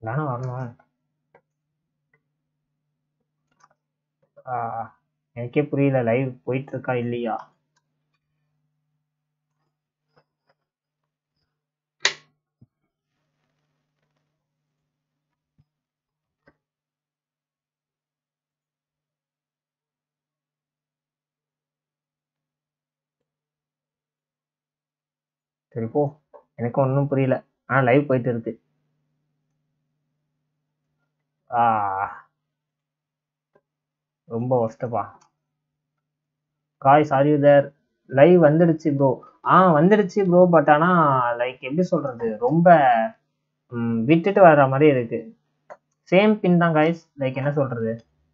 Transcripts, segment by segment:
தானே வரணும் ஆ, எனக்கே புரியல லைவ் போயிட்டு இருக்கா இல்லையா சரி போ எனக்கு ஒன்றும் புரியல ஆனா லைவ் போயிட்டு இருக்கு ஆ ரொம்ப ஒஸ்டப்பா guys are you there live வந்துடுச்சு ப்ரோ ஆ வந்துடுச்சு ப்ரோ பட் ஆனா லைக் எப்படி சொல்றது ரொம்ப ம், விட்டுட்டு வர்ற மாதிரி இருக்கு சேம் பின் தான் காய்ஸ் லைக் என்ன சொல்றது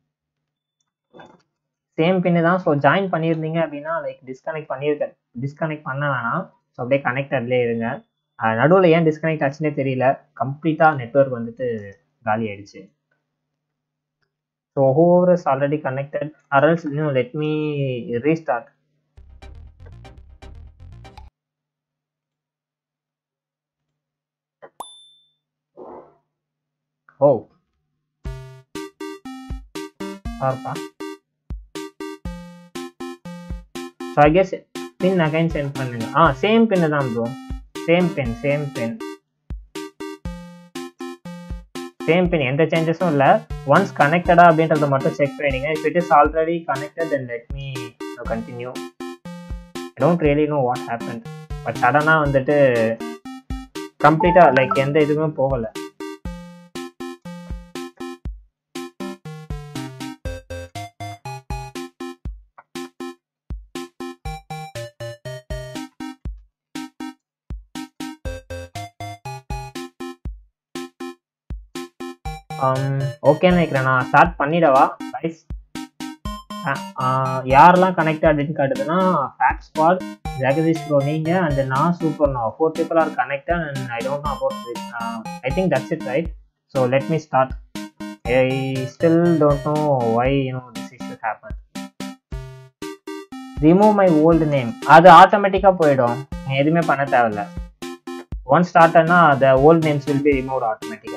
சேம் பின்னு தான் ஸோ ஜாயின் பண்ணியிருந்தீங்க அப்படின்னா லைக் டிஸ்கனெக்ட் பண்ணியிருக்க டிஸ்கனெக்ட் பண்ண வேணாம் ஸோ அப்படியே கனெக்டட்லேயே இருங்க நடுவில் ஏன் டிஸ்கனெக்ட் ஆச்சுன்னே தெரியல கம்ப்ளீட்டாக நெட்வொர்க் வந்துட்டு காலி ஆயிடுச்சு so whoever is already connected அரல்ஸ் இன்னும் லெட் மீ ரீஸ்டார்ட் ஓ சார்ப்பா so I guess pin again sent பண்ணுங்க ஆ சேம் பின்னு தான் bro same pin same pin same pin எந்த சேஞ்சஸும் இல்லை ஒன்ஸ் கனெக்டடா அப்படின்றத மட்டும் செக் பண்ணிடுங்க if it is already connected then let me continue I don't really know what happen but சடனாக வந்துட்டு கம்ப்ளீட்டாக லைக் எந்த இதுவுமே போகலை ஓகேன்னு நினைக்கிறேன் நான் ஸ்டார்ட் பண்ணிடவா கைஸ் யாரெல்லாம் கனெக்ட் அப்படின்னு காட்டுதுன்னா ஃபேக்ட் ஸ்குவாட் ஜெகதீஷ் ப்ரோ நீங்கள் அண்ட் நான் supernova four people are connected and I don't know about this I think that's it right so let me start I still don't know why you know this issue happen remove my old name அது ஆட்டோமேட்டிக்காக போயிடும் நீ எதுவுமே பண்ண தேவையில்ல one start ஆனால் the old names will be remove automatically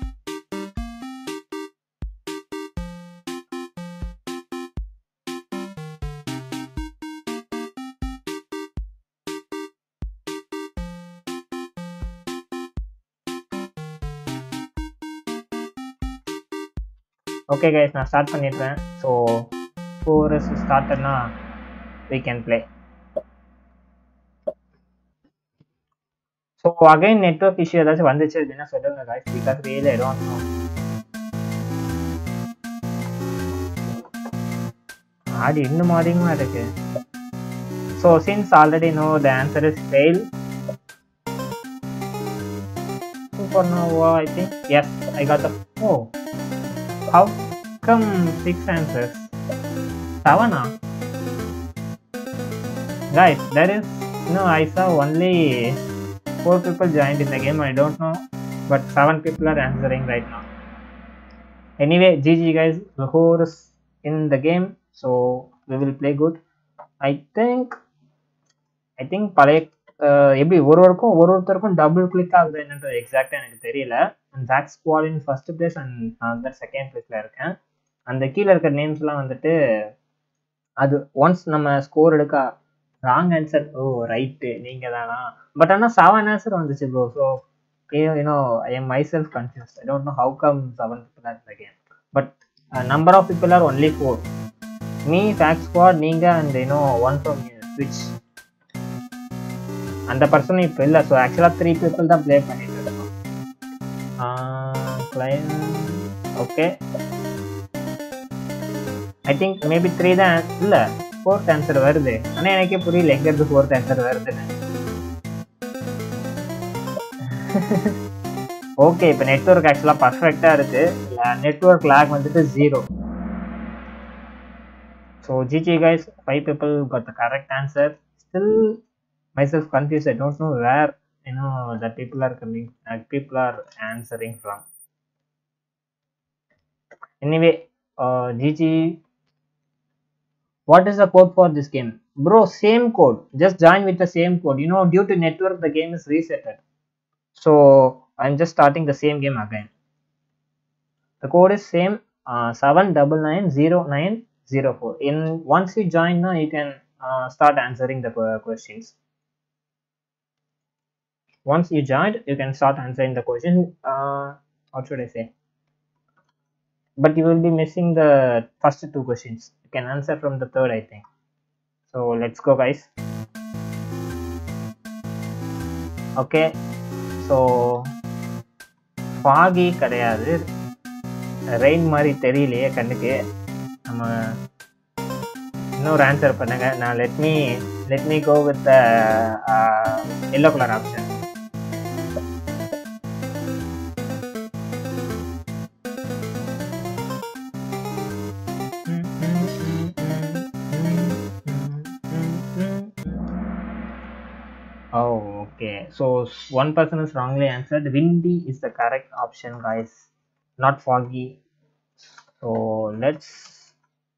okay guys நான் start பண்ணிடுறேன் ஸோ ஃபோர் இஸ் ஸ்டார்ட்னா we can play so again network issue ஏதாச்சும் வந்துச்சு அப்படின்னா சொல்லுங்க guys because real I don't know ஆடி இன்னும் அதிகமாக இருக்கு so since already no the answer is fail supernova I think yes I got the oh how come six answers செவனா guys there is no i saw only four people joined in the game i don't know but seven people are answering right now anyway gg guys the horse in the game so we will play good i think i think பழைய எப்படி ஒரு ஒருக்கும் ஒரு ஒருத்தருக்கும் double click ஆகுது என்னன்றது எக்ஸாக்டாக எனக்கு தெரியல and Jack squad in first place and நான் வந்து செகண்ட் பிளேஸில் இருக்கேன் அந்த கீழே இருக்கிற நேம்ஸ்லாம் வந்துட்டு அது ஒன்ஸ் நம்ம ஸ்கோர் எடுக்க ராங் ஆன்சர் ஓ ரைட்டு நீங்கள் தானா பட் ஆனால் செவன் ஆன்சர் வந்துச்சு bro so you know I am myself confuse I don't know how come seven people are again but number of people are only four me fake squad நீங்கள் and you know one from ஸ்விட்ச் அந்த person இப்போ இல்லை so ஆக்சுவலாக three people தான் play பண்ணிட்டு இருக்கோம் கிளைன் okay I think maybe three தான் இல்லை ஃபோர்த் ஆன்சர் வருது ஆனால் எனக்கே புரியல எங்க இருந்து ஃபோர்த் ஆன்சர் வருதுன்னு ஓகே இப்போ நெட்ஒர்க் ஆக்சுவலாக பர்ஃபெக்டாக இருக்கு நெட்ஒர்க் லேக் வந்துட்டு zero so GG guys five people got the correct answer still myself confuse I don't know where you know the people are coming people are answering from anyway GG what is the code for this game bro same code just join with the same code you know due to network the game is resetted so i'm just starting the same game again the code is same uh, 7990904 in once you join now you can uh, start answering the que- questions once you joined you can start answering the question uh, what should i say but you will be missing the first two questions you can answer from the third i think so let's go guys okay so foggy கிடையாது rain மாதிரி தெரியலையே கண்ணுக்கு நம்ம இன்னொரு answer பண்ணுங்க நான் let me let me go with yellow colour option Oh, okay. So s- one person is wrongly answered. Windy is the correct option, guys. Not foggy. So let's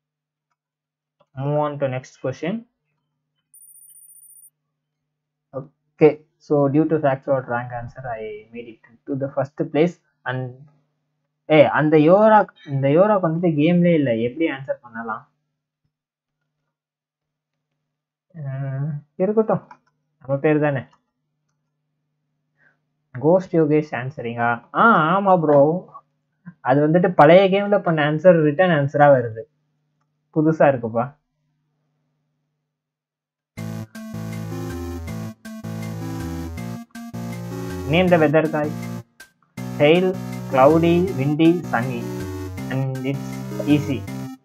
move on to next question. Okay. So due to factor or rank answer, I made it to the first place. And ஏ அந்த யோராக் இந்த யோராக் வந்துட்டு கேம்லே இல்லை எப்படி answer பண்ணலாம் அஹ், இருக்கட்டும் நம்ம பேர் தானே கோஸ்ட் யோகேஷ் ஆன்சரிங்கா ஆ ஆமா ப்ரோ அது வந்துட்டு பழைய கேம்ல பண்ண ஆன்சர் ரிட்டர்ன் ஆன்சரா வருது புதுசா இருக்குப்பா name the weather guy hail cloudy windy sunny and it's easy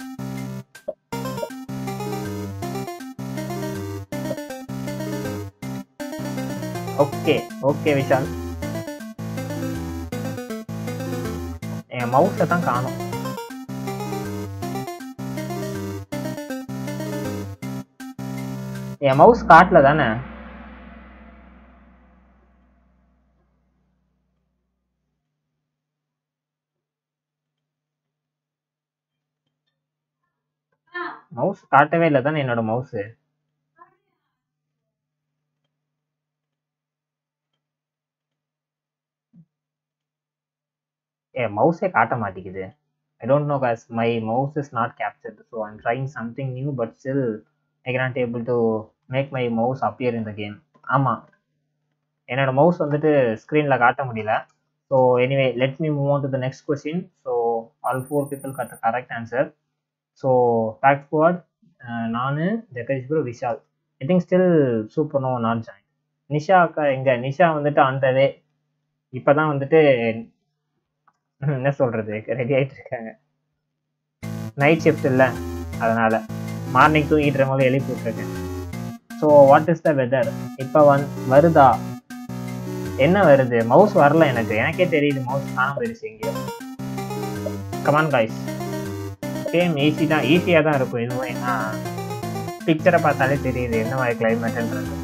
okay okay Vishal என் மவுஸை தான் காணும் என் மவுஸ் காட்டல தானே மவுஸ் காட்டவே இல்லை தானே என்னோட மவுஸ் ஏ மவுஸே காட்ட மாட்டேங்குது I don't know cause my mouse is not captured so I'm trying something new but still I cannot able to make my mouse appear in the game ஆமாம் என்னோட மவுஸ் வந்துட்டு ஸ்க்ரீனில் காட்ட முடியல so anyway let me move on to the next question so all four people got the correct answer so fact squad நான் Jagadish bro Vishal I think still supernova not join Nisha அக்கா எங்க நிஷா வந்துட்டு ஆண்டவே இப்போதான் வந்துட்டு ம், என்ன சொல்றது ரெடி ஆயிட்டு இருக்காங்க நைட் ஷிஃப்ட் இல்லை அதனால மார்னிங் தூங்கிட்டு போது எழுப்பி விட்டுருக்கேன் so what is the weather இப்போ வந் வருதா என்ன வருது மவுஸ் வரல எனக்கு எனக்கே தெரியுது மவுஸ் காணாம போயிடுச்சு எங்கேயோ கமான் காய்ஸ் சேம் ஈஸி தான் ஈஸியாக தான் இருக்கும் இதுவும் ஏன்னா பிக்சரை பார்த்தாலே தெரியுது என்ன மாதிரி கிளைமேட்ன்றது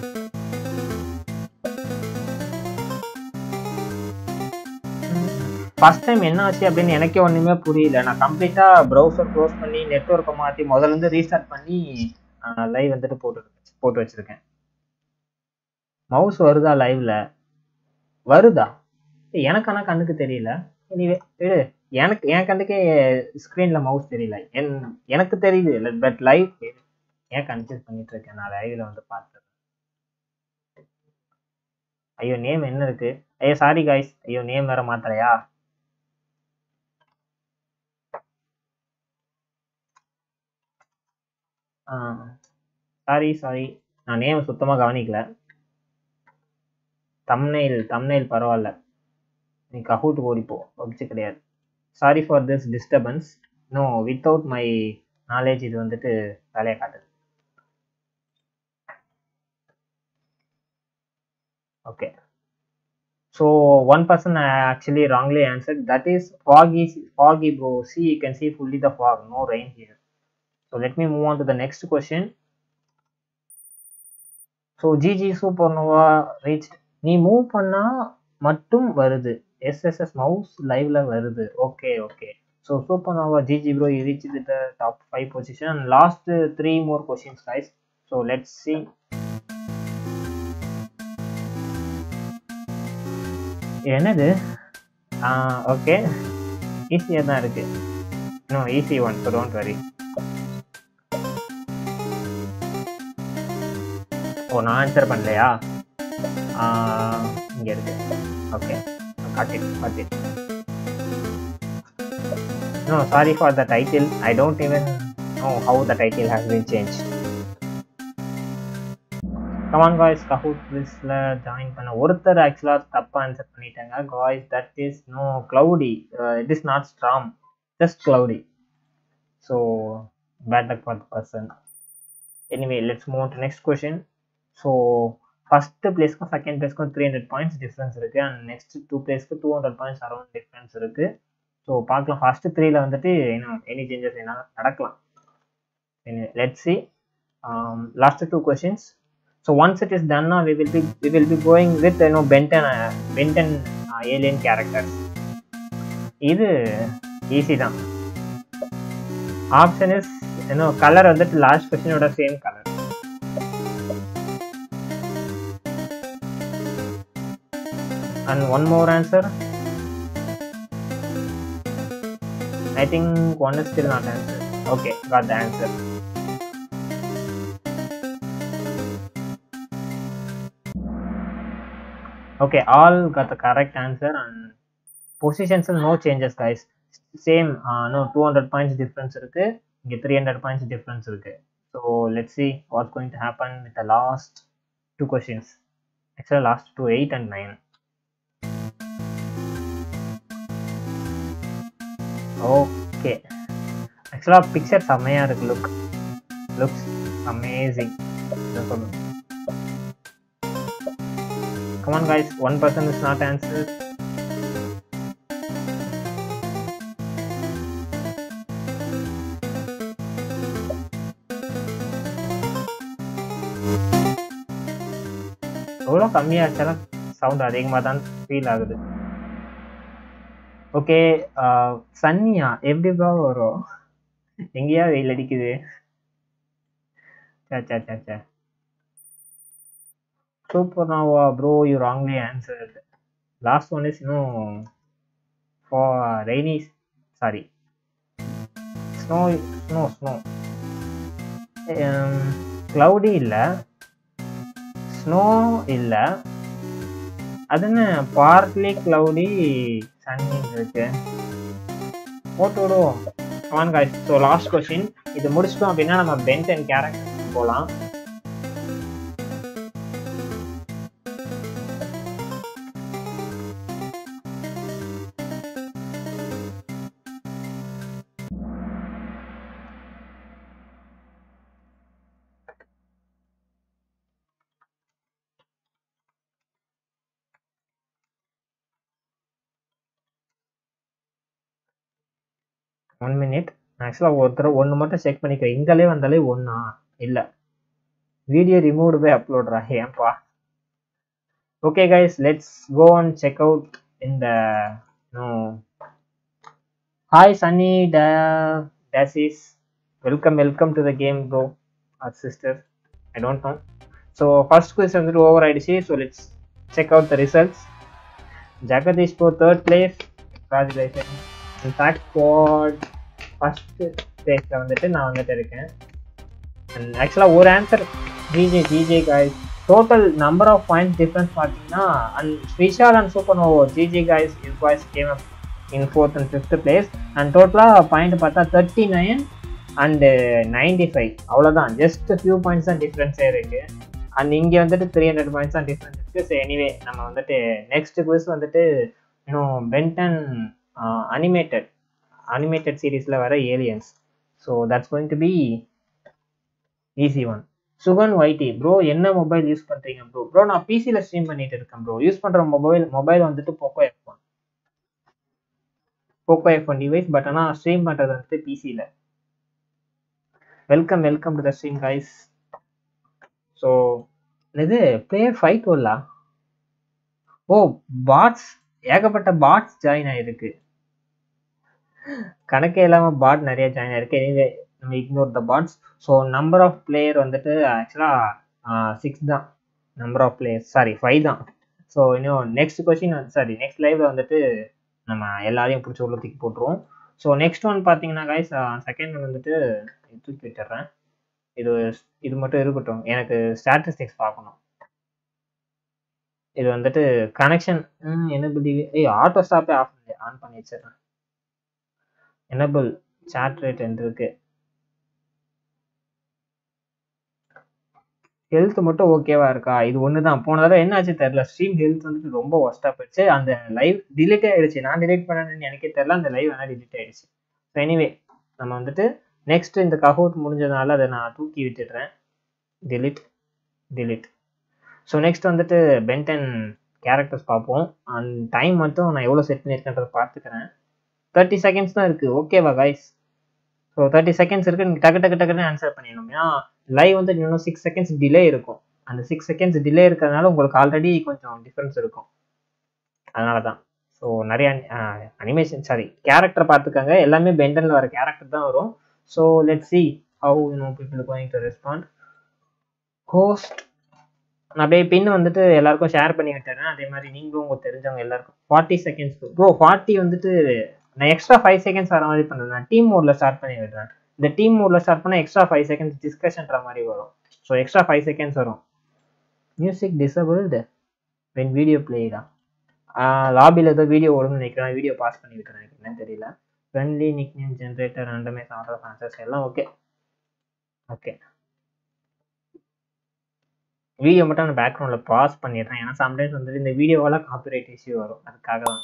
ஃபர்ஸ்ட் டைம் என்ன ஆச்சு அப்படின்னு எனக்கே ஒன்றுமே புரியல நான் கம்ப்ளீட்டாக ப்ரௌசர் க்ளோஸ் பண்ணி நெட்ஒர்க்கை மாற்றி முதல்ல இருந்து ரீஸ்டார்ட் பண்ணி லைவ் வந்துட்டு போட்டு போட்டு வச்சிருக்கேன் மவுஸ் வருதா லைவ்ல வருதா ஏய், எனக்கு ஆனால் கண்ணுக்கு தெரியல எனிவே விடு எனக்கு என் கண்ணுக்கே ஸ்க்ரீனில் மவுஸ் தெரியல என் எனக்கு தெரியுது பட் லைவ் ஏன் கன்ஃபியூஸ் பண்ணிட்டு இருக்கேன் நான் லைவ்ல வந்து பார்த்தேன் ஐயோ நேம் என்ன இருக்கு ஐயோ சாரி காய்ஸ் ஐயோ நேம் வேற மாத்தலையா சாரி சாரி நான் நேம் சுத்தமாக கவனிக்கல தம்னைல் தம்னைல் பரவாயில்ல நீ கஹூட் ஓடிப்போ பப்ஜி கிடையாது sorry for this disturbance no without my knowledge இது வந்துட்டு வேலையை காட்டுது okay so one person actually wrongly answered that is foggy foggy bro see you can see fully the fog no rain here so let me move on to the next question so GG supernova reach நீ move பண்ணா மட்டும் வருது எஸ்எஸ்எஸ் mouse லைவ்ல வருது okay okay so supernova GG bro you reach the top five position last three more questions guys so let's see என்னது okay ஈஸியாக தான் இருக்கு இன்னும் easy one so don't worry ஓ நான் ஆன்சர் பண்ணலையா இங்கே இருக்கு okay got it got it No, sorry for the title. I don't even know how the title has been changed. Come on guys Kahoot குவிஸில் ஜாயின் பண்ண ஒருத்தர் ஆக்சுவலாக தப்பாக ஆன்சர் பண்ணிட்டாங்க guys that is no cloudy it is not strong just cloudy so bad luck for the person anyway let's move to next question so first பிளேஸ்க்கும் second பிளேஸ்க்கும் three hundred points difference இருக்குது and next two பிளேஸ்க்கு two hundred points around difference இருக்குது so பார்க்கலாம் first த்ரீல வந்துட்டு இன்னும் any changes என்ன நடக்கலாம் let C last two questions so once it is done we will be we will be going with you know Ben Ten Ben Ten alien characters இது easy தான் option is இன்னும் கலர் வந்துட்டு லாஸ்ட் கொஸ்டினோட same colour and one more answer I think one is still not answered. Okay, got the answer. Okay, all got the correct answer and positions no changes guys. Same, uh, no 200 points difference இருக்கு இங்க 300 points difference இருக்கு. So let's see what's going to happen with the last two questions. Actually last two 8 and 9. Okay ஆக்சுவலாக picture செம்மையாக இருக்கு look looks amazing come on guys one percent is not answer எவ்வளோ கம்மியாச்சாலும் sound அதிகமாக தான் feel ஆகுது okay சன்னியா எப்படிப்பா வரும் எங்கேயா வெயில் அடிக்குது சே சே சே சே super nova bro you wrongly answered last one is இன்னும் for rainy sorry snow snow snow cloudy இல்லை ஸ்னோ இல்லை அது என்ன பார்ட்லி க்ளவுடி சன்னி இருக்கு போட்டு விடுவோம் on guys so last question இது முடிச்சிட்டோம் அப்படின்னா நம்ம பென்ட் அண்ட் கேரக்டர் போகலாம் ஒன் மினிட் ஆக்சுவலாக ஒருத்தர் ஒன்று மட்டும் செக் பண்ணிக்கிறேன் இந்தாலே வந்தாலே ஒன்றா இல்லை வீடியோ ரிமூவ்டு போய் அப்லோட்ரா ஏன்பா okay guys let's go and check out இந்த hi sunny days welcome welcome to the game bro or sister I don't know so first quiz வந்துட்டு ஓவர் ஆயிடுச்சு so let's check out the results Jagadish bro third place congratulation in fact squad first ஸ்டேஜில் வந்துட்டு நான் வந்துட்டு இருக்கேன் and ஆக்சுவலாக ஒரு answer GJ GJ guys total number of point difference பார்த்தீங்கன்னா and Srishal and super nova GJ guys is boys came up in fourth and fifth place and டோட்டலாக point பார்த்தா thirty nine and ninety five அவ்வளோதான் just few points தான் டிஃப்ரென்ஸே இருக்குது அண்ட் இங்கே வந்துட்டு த்ரீ ஹண்ட்ரட் பாயிண்ட்ஸ் தான் டிஃப்ரென்ஸ் இருக்குது ஸோ எனிவே நம்ம வந்துட்டு நெக்ஸ்ட் குவிஸ் வந்துட்டு இன்னும் பென்டன் அனிமேட்டட் அனிமேட்டட் சீரீஸில் வர aliens so that's going to be easy one Sugan YT bro என்ன மொபைல் யூஸ் பண்ணுறீங்க ப்ரோ ப்ரோ நான் பிசியில் ஸ்ட்ரீம் பண்ணிட்டு இருக்கேன் ப்ரோ யூஸ் பண்ணுற மொபைல் மொபைல் வந்துட்டு Poco F one Poco F one device but ஆனால் ஸ்ட்ரீம் பண்ணுறது வந்துட்டு பிசியில் welcome welcome to the stream guys so இது பிளேயர் ஃபைட் வரலா ஓ பாட்ஸ் ஏகப்பட்ட பாட்ஸ் ஜாயின் ஆயிருக்கு கணக்கே இல்லாமல் பாட் நிறைய ஜாயின் ஆயிருக்கு எனிவே நம்ம ignore the bots so number of player வந்துட்டு ஆக்சுவலாக சிக்ஸ் தான் number of players sorry five தான் ஸோ இன்னும் நெக்ஸ்ட் கொஸ்டின் சாரி நெக்ஸ்ட் லைவ்ல வந்துட்டு நம்ம எல்லாரையும் பிடிச்ச உள்ள தூக்கி போட்டுருவோம் ஸோ நெக்ஸ்ட் ஒன் பார்த்தீங்கன்னா கைஸ் செகண்ட் ஒன் வந்துட்டு தூக்கி விட்டுறேன் இது இது மட்டும் இருக்கட்டும் எனக்கு ஸ்டாட்டிஸ்டிக்ஸ் பார்க்கணும் இது வந்துட்டு கனெக்ஷன் எனபிள் ஏய் ஆட்டோ ஸ்டாப்பே ஆஃப் பண்ணி ஆன் பண்ணி வச்சிடுறேன் எனபிள் சாட் ரேட் என்று இருக்கு ஹெல்த் மட்டும் ஓகேவா இருக்கா இது ஒன்று தான் போன தடவை என்ன ஆச்சு தெரில ஸ்ட்ரீம் ஹெல்த் வந்துட்டு ரொம்ப ஒஸ்ட்டாக போயிடுச்சு அந்த லைவ் டிலீட் ஆயிடுச்சு நான் டிலீட் பண்ணேன்னு எனக்கே தெரில அந்த லைவ் வேணால் டிலீட் ஆயிடுச்சு ஸோ எனிவே நம்ம வந்துட்டு நெக்ஸ்ட் இந்த கஹோட் முடிஞ்சதுனால அதை நான் தூக்கி விட்டுடுறேன் டிலீட் டிலீட் ஸோ நெக்ஸ்ட் வந்துட்டு பென்டன் கேரக்டர்ஸ் பார்ப்போம் அண்ட் டைம் மட்டும் நான் எவ்வளோ செட் பண்ணியிருக்கேன்றதை பார்த்துக்கிறேன் தேர்ட்டி செகண்ட்ஸ் தான் இருக்குது ஓகேவா கைஸ் ஸோ தேர்ட்டி செகண்ட்ஸ் இருக்குது நீங்கள் டக்கு டக்கு டக்குன்னு ஆன்சர் பண்ணிடணும் ஏன்னா லைவ் வந்து இன்னும் சிக்ஸ் செகண்ட்ஸ் டிலே இருக்கும் அந்த சிக்ஸ் செகண்ட்ஸ் டிலே இருக்கிறதுனால உங்களுக்கு ஆல்ரெடி கொஞ்சம் டிஃப்ரென்ஸ் இருக்கும் அதனால தான் ஸோ நிறைய அனிமேஷன் சாரி கேரக்டர் பார்த்துக்கோங்க எல்லாமே பெண்டனில் வர கேரக்டர் தான் வரும் so let see how you people going to respond host நான் அப்படியே பின் வந்துட்டு எல்லாருக்கும் ஷேர் பண்ணி விட்டுறேன் அதே மாதிரி நீங்களும் உங்களுக்கு தெரிஞ்சவங்க எல்லாருக்கும் ஃபார்ட்டி செகண்ட்ஸ் ப்ரோ ஃபார்ட்டி வந்துட்டு நான் எக்ஸ்ட்ரா ஃபைவ் செகண்ட்ஸ் வர மாதிரி பண்ணுறேன் நான் டீம் மோடில் ஸ்டார்ட் பண்ணி விடுறேன் இந்த டீம் மோடில் ஸ்டார்ட் பண்ணால் எக்ஸ்ட்ரா ஃபைவ் செகண்ட்ஸ் டிஸ்கஷன்ற மாதிரி வரும் ஸோ எக்ஸ்ட்ரா ஃபைவ் செகண்ட்ஸ் வரும் மியூசிக் டிசபிள்டு வென் வீடியோ பிளேடா லாபியில் ஏதோ வீடியோ ஓடும்னு நினைக்கிறேன் வீடியோ பாஸ் பண்ணி விட்டுறேன் எனக்கு என்னன்னு தெரியல ஃப்ரெண்ட்லி நிக் நேம் ஜென்ரேட்டர் ரெண்டுமே ஆர்டர் ஆன்சர்ஸ் எல்லாம் ஓகே ஓகே வீடியோ மட்டும் நான் பேக்ரவுண்டில் பாஸ் பண்ணிடுறேன் ஏன்னா சம்டைம்ஸ் வந்துட்டு இந்த வீடியோவால் காப்பிரைட் இஷ்யூ வரும் அதுக்காக தான்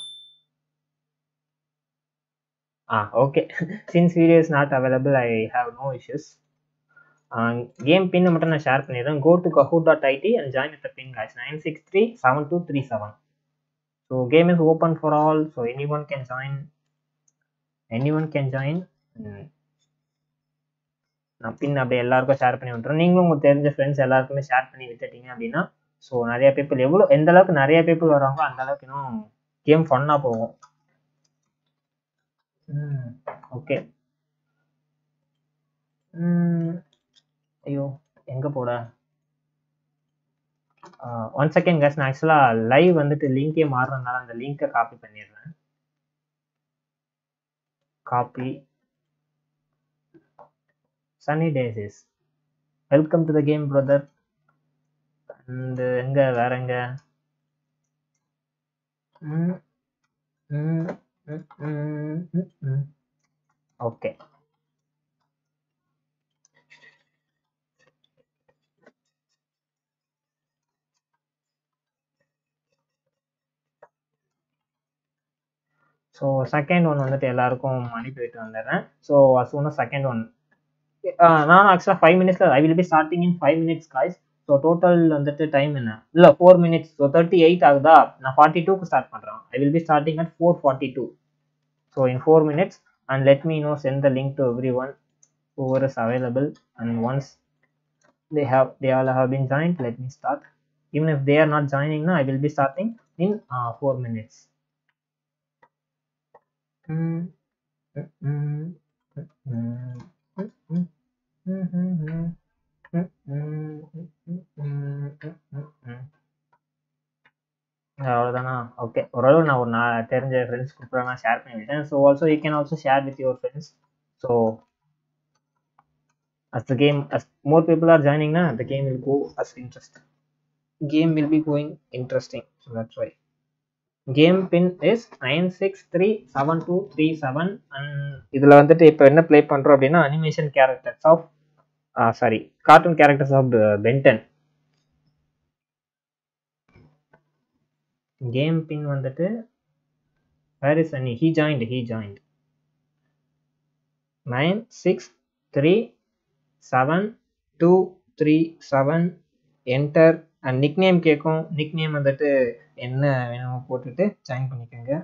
ah okay since video is not available I have no issues game pin மட்டும் நான் ஷேர் பண்ணிடுறேன் go to Kahoot dot it and join with pin guys nine six three seven two three seven so game is open for all so any one can join any one can join நான் pin அப்படியே எல்லாருக்கும் share பண்ணி விட்டுறேன் நீங்களும் உங்களுக்கு தெரிஞ்ச friends எல்லாருக்குமே share பண்ணி விட்டுட்டீங்க அப்படின்னா ஸோ நிறைய பீப்புள் எவ்வளோ எந்த அளவுக்கு நிறைய பீப்புள் வராங்களோ அந்த அளவுக்கு இன்னும் கேம் ஃபன்னாக போகும் ஓகே ஐயோ எங்கே போட ஒன் செகண்ட் கேஸ் நான் ஆக்சுவலாக லைவ் வந்துட்டு லிங்கே மாறுறதுனால அந்த லிங்கை காப்பி பண்ணிடுறேன் copy sunny days is welcome to the game brother and எங்க வேற எங்க ஓகே ஸோ செகண்ட் ஒன் வந்துட்டு எல்லாருக்கும் அனுப்பிவிட்டு வந்துடுறேன் ஸோ அசூன செகண்ட் ஒன் நான் ஆக்சுவலாக ஃபைவ் மினிட்ஸில் I will be starting in five minutes guys so total வந்துட்டு டைம் என்ன இல்லை four minutes so thirty eight ஆகுதா நான் ஃபார்ட்டி டூக்கு ஸ்டார்ட் பண்ணுறேன் I will be starting at four forty two so in four minutes and let me know send the link to every one over is available and once they have they all have been joined let me start even if they are not joining now i will be starting in uh, four minutes Mm, mm, mm, mm, mm, mm, mm, mm, mm, mm, mm, mm, mm. அவ்வளோதானா okay ஓரளவு நான் ஒரு நான் தெரிஞ்ச friends குரூப்பில் நான் share பண்ணிவிட்டேன் so also you can also share with your friends so as the game as more people are joining now the game will go as interesting game will be going interesting so that's why game pin is nine six three seven two three seven and இதில் வந்துட்டு இப்போ என்ன play பண்ணுறோம் அப்படின்னா animation characters of sorry cartoon characters of Ben Ten game pin வந்துட்டு where is any he joined he joined nine six three seven two three seven enter and nick name கேட்கும் nick name வந்துட்டு என்ன வேணுமோ போட்டுட்டு join பண்ணிக்கோங்க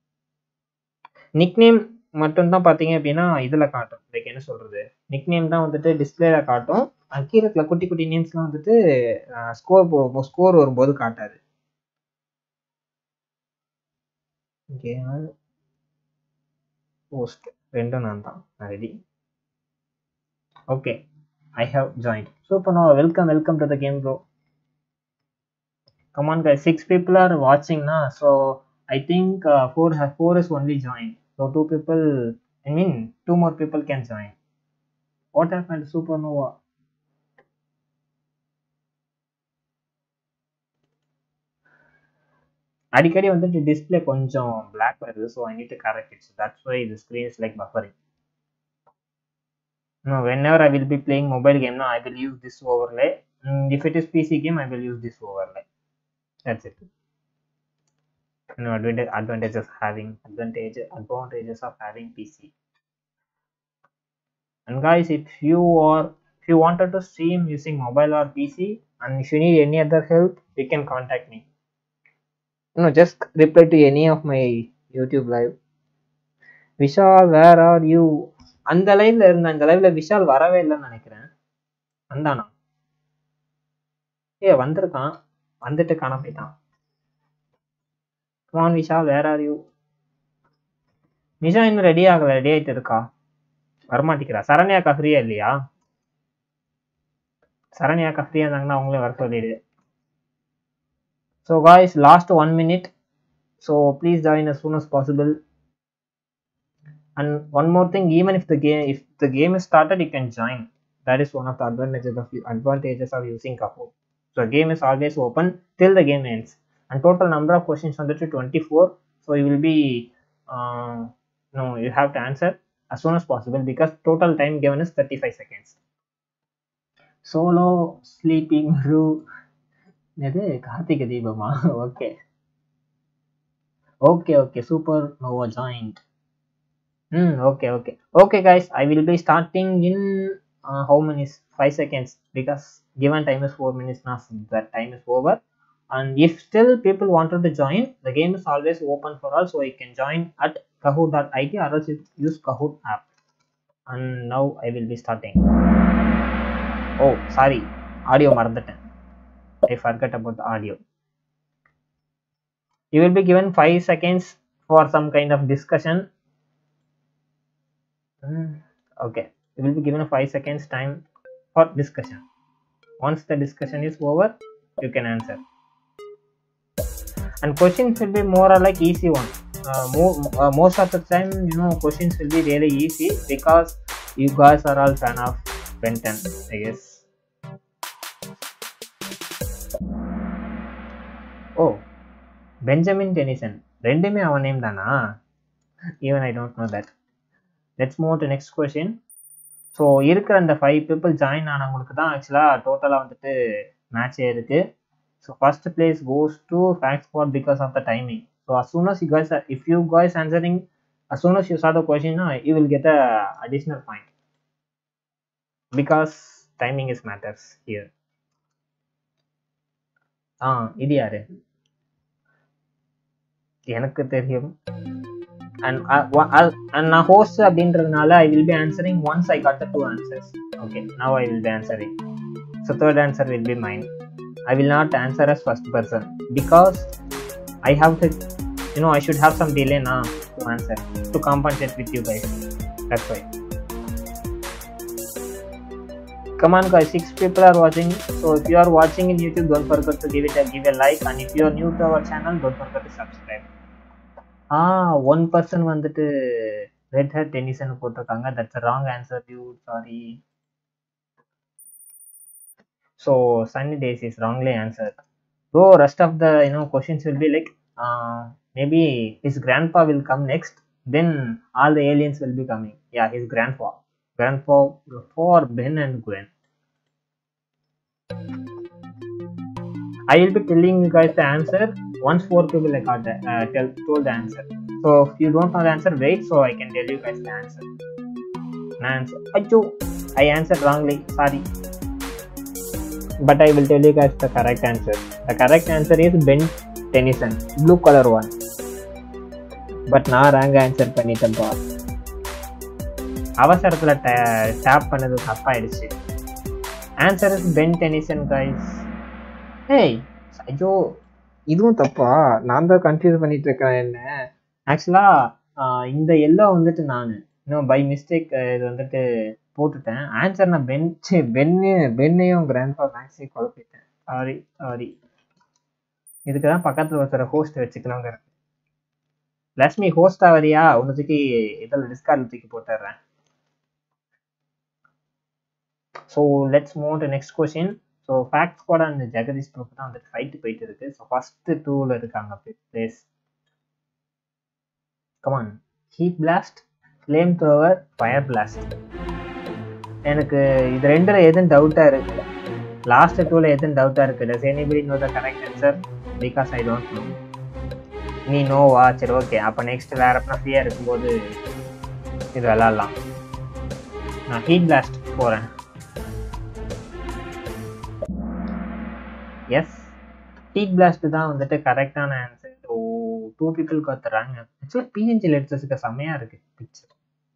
nick name மட்டும்தான் பார்த்தீங்க அப்படின்னா இதில் காட்டும் லைக் என்ன சொல்கிறது நிக் நேம் தான் வந்துட்டு டிஸ்பிளேல காட்டும் கீழத்தில் குட்டி குட்டி நேம்ஸ்லாம் வந்துட்டு ஸ்கோர் போ ஸ்கோர் வரும்போது காட்டாது போஸ்ட் ரெண்டும் நான் தான் ready okay i have joined super now welcome welcome to the game bro come on guys six people are watching now so I think uh, four ha- four is only joined. So two people, I mean, two more people can join. What happened to Supernova? அடிக்கடி வந்துட்டு display கொஞ்சம் black வருது so I need to correct it that's why the screen is like buffering No, whenever I will be playing mobile game, no, I will use this overlay. Mm, if it is PC game, I will use this overlay. That's it. No advantage, advantages having advantage advantages of having PC. And guys, if you are if you wanted to stream using mobile or PC, and if you need any other help, you can contact me. No, just reply to any of my YouTube live. Vishal, where are you? அந்த லைவ்ல இருந்த அந்த லைவ்ல விஷால் வரவே இல்லைன்னு நினைக்கிறேன் வந்தானா ஏ வந்திருக்கான் வந்துட்டு காண போயிட்டான் come on Vishal where are you Nisha இன்னும் ரெடி ஆகல ரெடி ஆயிட்டு இருக்கா வரமாட்டேங்கிறா சரண்யாக்கா ஃப்ரீயா இல்லையா சரண்யாக்கா ஃப்ரீயா இருந்தாங்கன்னா அவங்களே வர சொல்லிடு so guys last one minute so please join as soon as possible and one more thing even if the game if the game is started you can join that is one of the advantages of advantages of using kahoot so the game is always open till the game ends and total number of questions under to 24 so you will be uh, no you have to answer as soon as possible because total time given is 35 seconds solo sleeping room எது கார்த்திகை தீபமா okay okay okay super nova joined Hmm, okay, okay. Okay, guys, I will be starting in uh, how many? s- Five seconds because given time is four minutes now. so That time is over. And if still people wanted to join, the game is always open for all, so you can join at kahoot.it or else you use Kahoot app. And now I will be starting. Oh, sorry, audio மறந்துட்டேன். I forgot about the audio. You will be given five seconds for some kind of discussion Mm, okay you will be given a 5 seconds time for discussion once the discussion is over you can answer and questions will be more or like easy one uh, more, uh, most of the time you know questions will be really easy because you guys are all fan of ben 10 i guess oh benjamin tennyson ரெண்டுமே அவன் name தானா even I don't know that let's move to next question so இருக்கிற அந்த five people join ஆனவங்களுக்கு தான் ஆக்சுவலாக டோட்டலாக வந்துட்டு மேட்சே இருக்கு so first place goes to fact squad because of the timing so as soon as you guys are if you guys answering as soon as you start the question uh, you will get a additional point because timing is matters here ஆ இது யாரு எனக்கு தெரியும் அண்ட் அண்ட் நான் host அப்படின்றதுனால I will be answering once I got the two answers okay now I will be answering so third answer will be mind I will not answer as first person because I have to you know i should have some delay now to answer to compensate with you guys that's why come on guys six people are watching so if you are watching in youtube don't forget to give it a give a like and if you are new to our channel don't forget to subscribe ஆ one person வந்துட்டு red hair டென்னிஸ்னு போட்டிருக்காங்க that's wrong answer due sorry so sunny days is wrongly answer so rest of the you know questions will be like maybe his grandpa will come next then all the aliens will be coming yeah his grandpa grandpa for ben and gwen i will be telling you guys the answer once four people i got the, uh, tell told the answer so if you don't know the answer wait so i can tell you guys the answer answer Achoo, i answered wrongly sorry but i will tell you guys the correct answer the correct answer is ben tennyson blue color one but நான் wrong answer பண்ணிட்டேன்ப்பா அவசரத்தில் tap பண்ணது தப்பாயிடுச்சு answer is Ben Tennyson guys ஏய் ஐயோ இதுவும் தப்பா நான் தான் கன்ஃபியூஸ் பண்ணிட்டு இருக்கேன் என்ன ஆக்சுவலாக இந்த எல்லோ வந்துட்டு நான் இன்னும் பை மிஸ்டேக் இது வந்துட்டு போட்டுட்டேன் ஆன்சர் நான் பென் பென்னு பென்னையும் கிராண்ட்பா மேக்ஸையும் குழப்பிட்டேன் சாரி சாரி இதுக்கு தான் பக்கத்தில் ஒருத்தர ஹோஸ்ட் வச்சுக்கலாங்கிற லட்சுமி ஹோஸ்ட் ஆவறியா உன்னை தூக்கி இதில் டிஸ்கார்டில் தூக்கி போட்டுடுறேன் so let's move to next question so facts கூட அந்த ஜெகதீஷ் ப்ரூஃப் தான் வந்துட்டு ஃபைட்டு போயிட்டு இருக்கு ஸோ ஃபர்ஸ்ட் டூவில் இருக்காங்க place come on heat blast flame thrower fire blast எனக்கு இது ரெண்டில் எதுவும் டவுட்டாக இருக்கு லாஸ்ட் டூவில் எதுவும் டவுட்டாக இருக்கு does anybody know the correct answer because I don't know நீ நோவா சரி ஓகே அப்போ நெக்ஸ்ட் வேற எப்பனா ஃப்ரீயாக இருக்கும்போது இது விளாட்லாம் நான் ஹீட் பிளாஸ்ட் போகிறேன் எஸ் ஹீட் பிளாஸ்ட் தான் வந்துட்டு கரெக்டான ஆன்சர் ஓ டூ பீப்புளுக்கு ஒருத்தராங்க ஆக்சுவலாக பிஎன்ஜி லெட்ஸஸுக்கு செம்மையாக இருக்குது பிக்சர்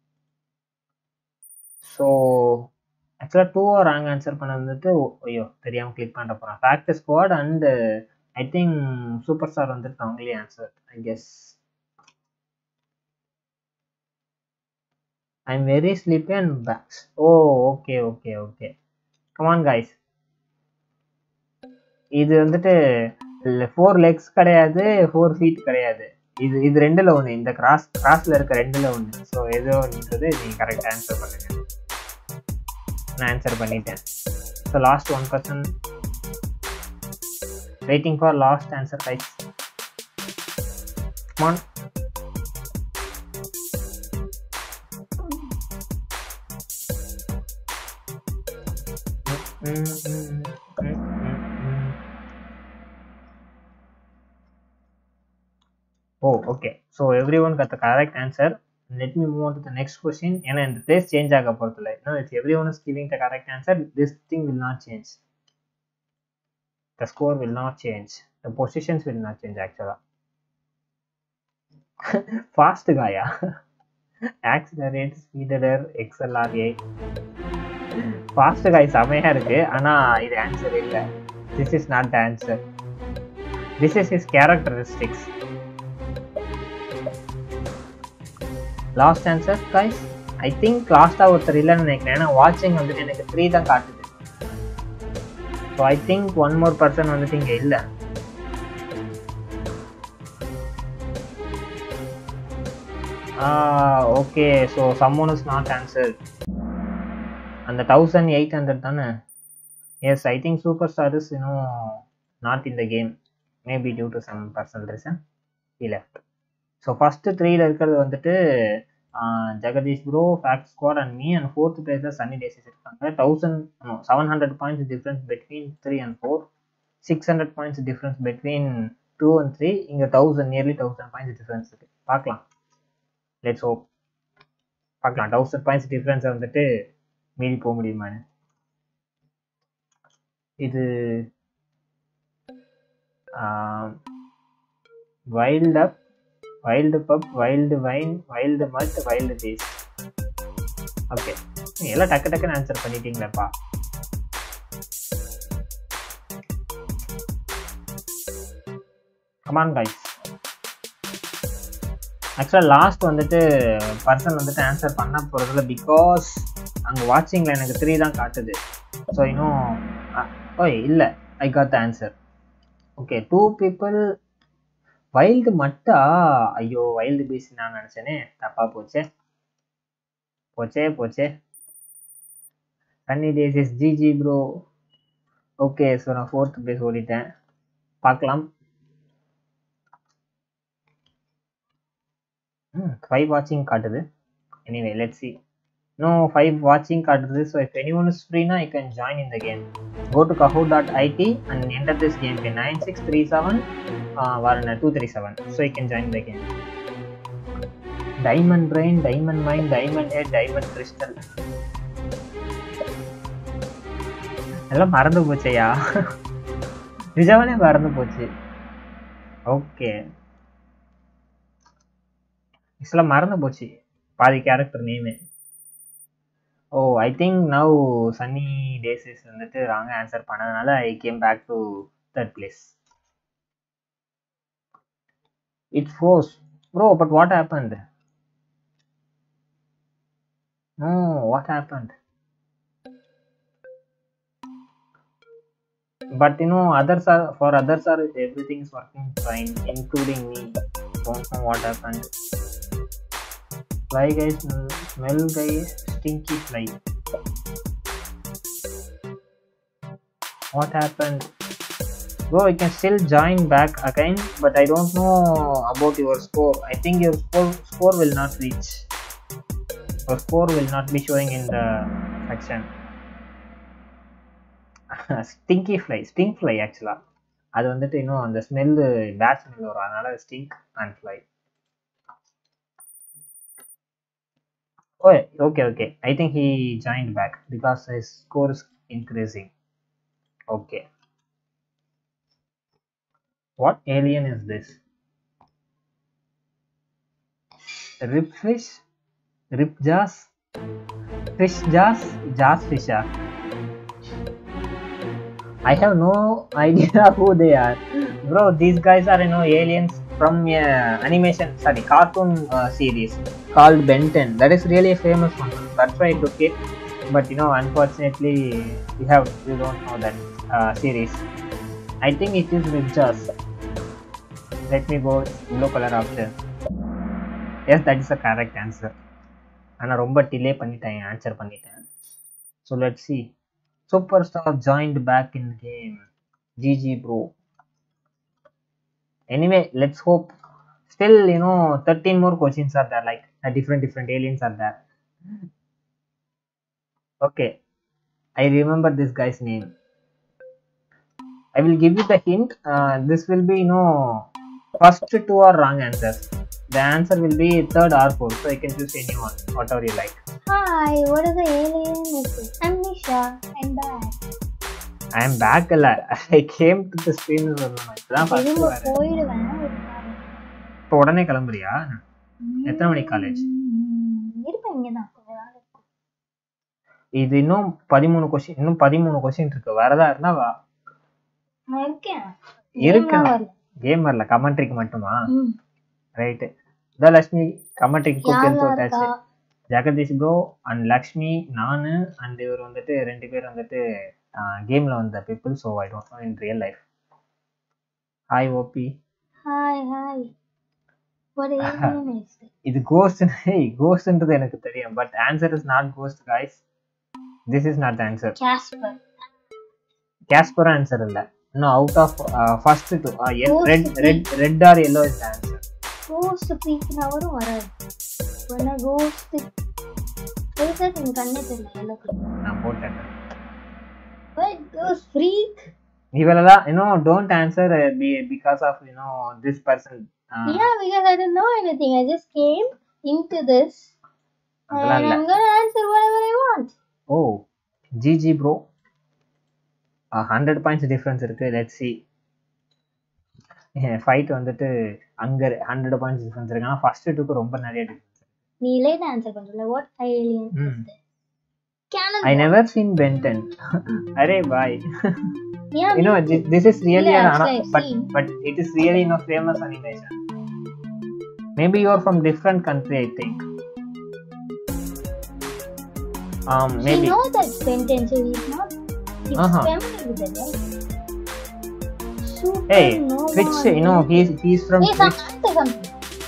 ஸோ ஆக்சுவலாக டூவோ ராங் ஆன்சர் பண்ண வந்துட்டு ஐயோ தெரியாமல் கிளிக் பண்ண போகிறேன் fact squad and I think super star வந்துட்டு அவங்களே answer I guess I am very sleepy and packs oh okay okay okay come on guys இது வந்துட்டு ஃபோர் லெக்ஸ் கிடையாது ஃபோர் ஃபீட் கிடையாது இது இது ரெண்டுல ஒன்று இந்த கிராஸ் கிராஸ்ல இருக்க ரெண்டுல ஒன்று ஸோ எதோ ஒன்றது நீங்கள் கரெக்டாக ஆன்சர் பண்ணுங்க நான் ஆன்சர் பண்ணிட்டேன் so last one person waiting for last answer right one Oh, okay. So everyone got the correct answer. Let me move on to the next question. ஏன்னா இந்த place change ஆக போறதில்ல. No, if everyone is giving the correct answer, this thing will not change. The score will not change. The positions will not change actually. Fast guy. Accelerate, speeder, XLR8. Fast guy செமையா இருக்கு ஆனா இது ஆன்சர் இல்லை this is not the answer this is is characteristics last answer guys I think லாஸ்ட்டாக ஒருத்தர் இல்லைன்னு நினைக்கிறேன் ஏன்னா வாட்சிங் வந்துட்டு எனக்கு த்ரீ தான் காட்டுது so I think one more person வந்துட்டு இங்கே இல்லை okay so someone is not answer அந்த தௌசண்ட் எயிட் ஹண்ட்ரட் தானே yes I think super star is இன்னும் not in the game maybe due to some personal reason he left so first த்ரீல இருக்கிறது வந்துட்டு Jagadish bro fact squad and me and fourth பிளேஸில் sunny days இருக்காங்க thousand seven hundred points difference between three and four six hundred points difference between two and three இங்கே thousand nearly thousand points difference இருக்குது பார்க்கலாம் let's hope பார்க்கலாம் thousand points டிஃப்ரென்ஸை வந்துட்டு மீறி போக முடியுமான்னு இது wild up wild pup wild vine wild mud wild taste okay எல்லாம் டக்கு டக்குன்னு ஆன்சர் பண்ணிட்டீங்களேப்பா கமான் கைஸ் ஆக்சுவலாக லாஸ்ட் வந்துட்டு பர்சன் வந்துட்டு ஆன்சர் பண்ண போகிறதுல பிகாஸ் அங்கே வாட்சிங்கில் எனக்கு த்ரீ தான் காட்டுது ஸோ இன்னும் ஓய் இல்லை I got the answer okay two people wild மட்டா ஐயோ வைல்டு பீஸ் நான் நினச்சேனே தப்பாக போச்சே போச்சே போச்சே Sunny days is GG bro okay so நான் ஃபோர்த் பிளேஸ் ஓடிட்டேன் பார்க்கலாம் ஃபைவ் வாட்சிங் காட்டுது anyway let see no five வாட்சிங் காட்டுது so if any one is ஃப்ரீனா I can join in the game go to Kahoot dot it and enter this game pay nine six three seven வரன two three seven so I can join the game diamond brain diamond mind diamond head diamond crystal எல்லாம் மறந்து போச்சையா நிஜமானே மறந்து போச்சு okay ஆக்சுவலாக மறந்து போச்சு பாதி character name oh I think now Sunny daisies வந்துட்டு ராங்க ஆன்சர் பண்ணதுனால I came back to third place it's force bro but what happened no what happened but you know others are for others are everything is working fine including me don't know what happened fly guys smell guys stinky fly what happened bro you can still join back again but i don't know about your score i think your score score will not reach your score will not be showing in the section stinky fly sting fly ஆக்சுவலாக அது வந்துட்டு இன்னும் அந்த smell bad smell வரும் அதனால stink and fly oh okay okay I think he join back because his score is increasing okay what alien is this rip fish rip jaws fish jaws jaws ஃபிஷ்ஷா I have no idea who they are. Bro, these guys are, you know, aliens from a animation, sorry, cartoon uh, series called Ben 10. That is really a famous one. That's why I took it. But, you know, unfortunately, we have, we don't know that uh, series. I think it is Ripjas. Let me go blue color option. Yes, that is the correct answer. ஆனால் ரொம்ப delay பண்ணிட்டேன் answer பண்ணிட்டேன் so let see Superstar joined back in the game. GG, bro. Anyway, let's hope. Still, you know, 13 more questions are there. Like, uh, different, different aliens are there. Okay. I remember this guy's name. I will give you the hint. Uh, this will be, you know, first two are wrong answers. The answer will be third or fourth. So, you can choose anyone, whatever you like. Hi, what is the alien message? I'm Nisha. I'm back. I am back அல்ல I came to the screen சொல்லணும் இப்பதான் first திரும்ப வரேன் போயிடுவேன் ஒரு இப்போ உடனே கிளம்புறியா எத்தனை மணிக்கு காலேஜ் நாள். இருப்பேன் இங்கதான் கொஞ்ச நாள் இருக்கும். இது இன்னும் பதிமூணு கொஸ்டின் இன்னும் பதிமூணு கொஸ்டின் இருக்கு வரதா இருந்தா வா நான் இருக்கேன் இருக்கு ஏம்மா வரல? கேம் வரல கமெண்ட்ரிக்கு மட்டுமா ம். ரைட்டு இதான் லட்சுமி கமெண்ட்ரிக்கு கூப்பிட்டு யாரெல்லாம் போட்டாச்சு இருக்கா? ஜெகதீஷ் ப்ரோ அண்ட் லக்ஷ்மி நானு அண்ட் இவர் வந்துட்டு ரெண்டு பேர் வந்துட்டு கேம்ல வந்த people so I don't know in real life hi OP Hi, hi. What alien is it? இது கோஸ்ட் கோஸ்ட்ன்றது எனக்கு தெரியும் but answer is not ghost guys this is not answer Casper. Casper answer இல்ல இன்னும் out of first two Ghost red red red or yellow is answer Ghost பீக்கினவரும் வராது பண்ண cost பெருசா என் கண்ணே தெரியல எல்லோ நான் போட்டேன் But those freak. இவளதான் இன்னும் don't answer because of you know this person Yeah, because I didn't know anything. I just came into this and அதெல்லாம் இல்ல I'm gonna answer whatever I want. Oh GG bro hundred points difference இருக்கு let see fight வந்துட்டு அங்க hundred points difference இருக்கு ஆனால் first டூக்கு ரொம்ப நிறைய டிஃப்ரென்ஸ் நீ லேட் ஆன்சர் பண்றல what alien is hmm this? Canon. I never seen Benton அரே பாய் Yeah, you know me this, too. this is really Yeah, an actually, ana- I've but seen. but it is really no famous animation maybe you are from different country i think um He maybe knows that sentence, so he's not. He's Uh-huh. familiar with it, right? Super hey Nova which you know he's he's from Hey, some which answer something.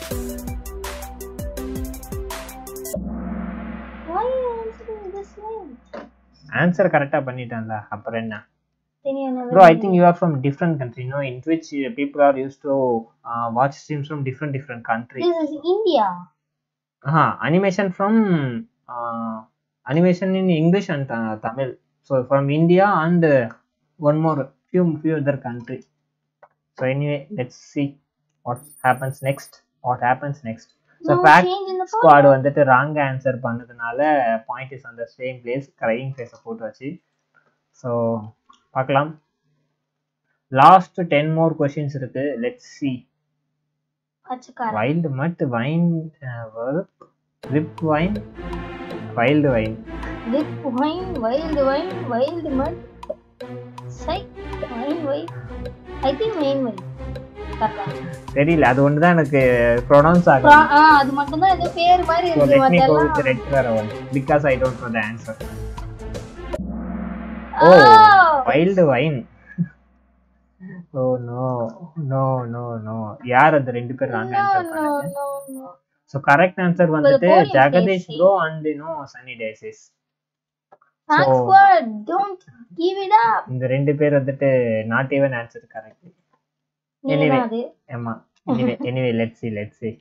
Why are you answering this way? answer கரெக்டா பண்ணிட்டான்ல அப்புறம் என்ன Then you never bro i done think it. you are from different country you know in which uh, people are used to uh, watch streams from different different countries This is India. uh animation from uh, animation in english and uh, tamil so from india and uh, one more few few other country so anyway let's see what happens next what happens next so No fact change in the squad வந்துட்டு wrong answer பண்ணதுனால point is அந்த same place crying ஃபேஸை போட்டு வச்சு so பார்க்கலாம் last ten more questions இருக்கு let's see பச்சைக்காரன். Wild mutt wine rip wine wild wine Whip wine, wild wine, wild mud. Psych, wine, wine. I think wine, wine. Correct ஆ? தெரியல அது ஒன்று தான் எனக்கு ப்ரொனவுன்ஸ் ஆகும் அப்புறம், ஆ, அது மட்டும்தான் ஏதோ பேர் மாதிரி ஸோ இருக்கு லெட் மீ கோ மத்தெல்லாம் with red colour one because I don't know the answer oh Oh! Wild wine oh no no no no யார் அந்த ரெண்டு பேர் ராங் No, ஆன்சர் no, பண்ணது no, no. So correct answer வந்துட்டு podium Jagadish பேசி. Bro and no Sunny daisies Thanks, So- squad. Don't give it up. இந்த ரெண்டு பேர் வந்துட்டு நாட் ஈவன் ஆன்சர் கரெக்ட் நீ Anyway. தான் அது. ஆமா anyway anyway let's see let's see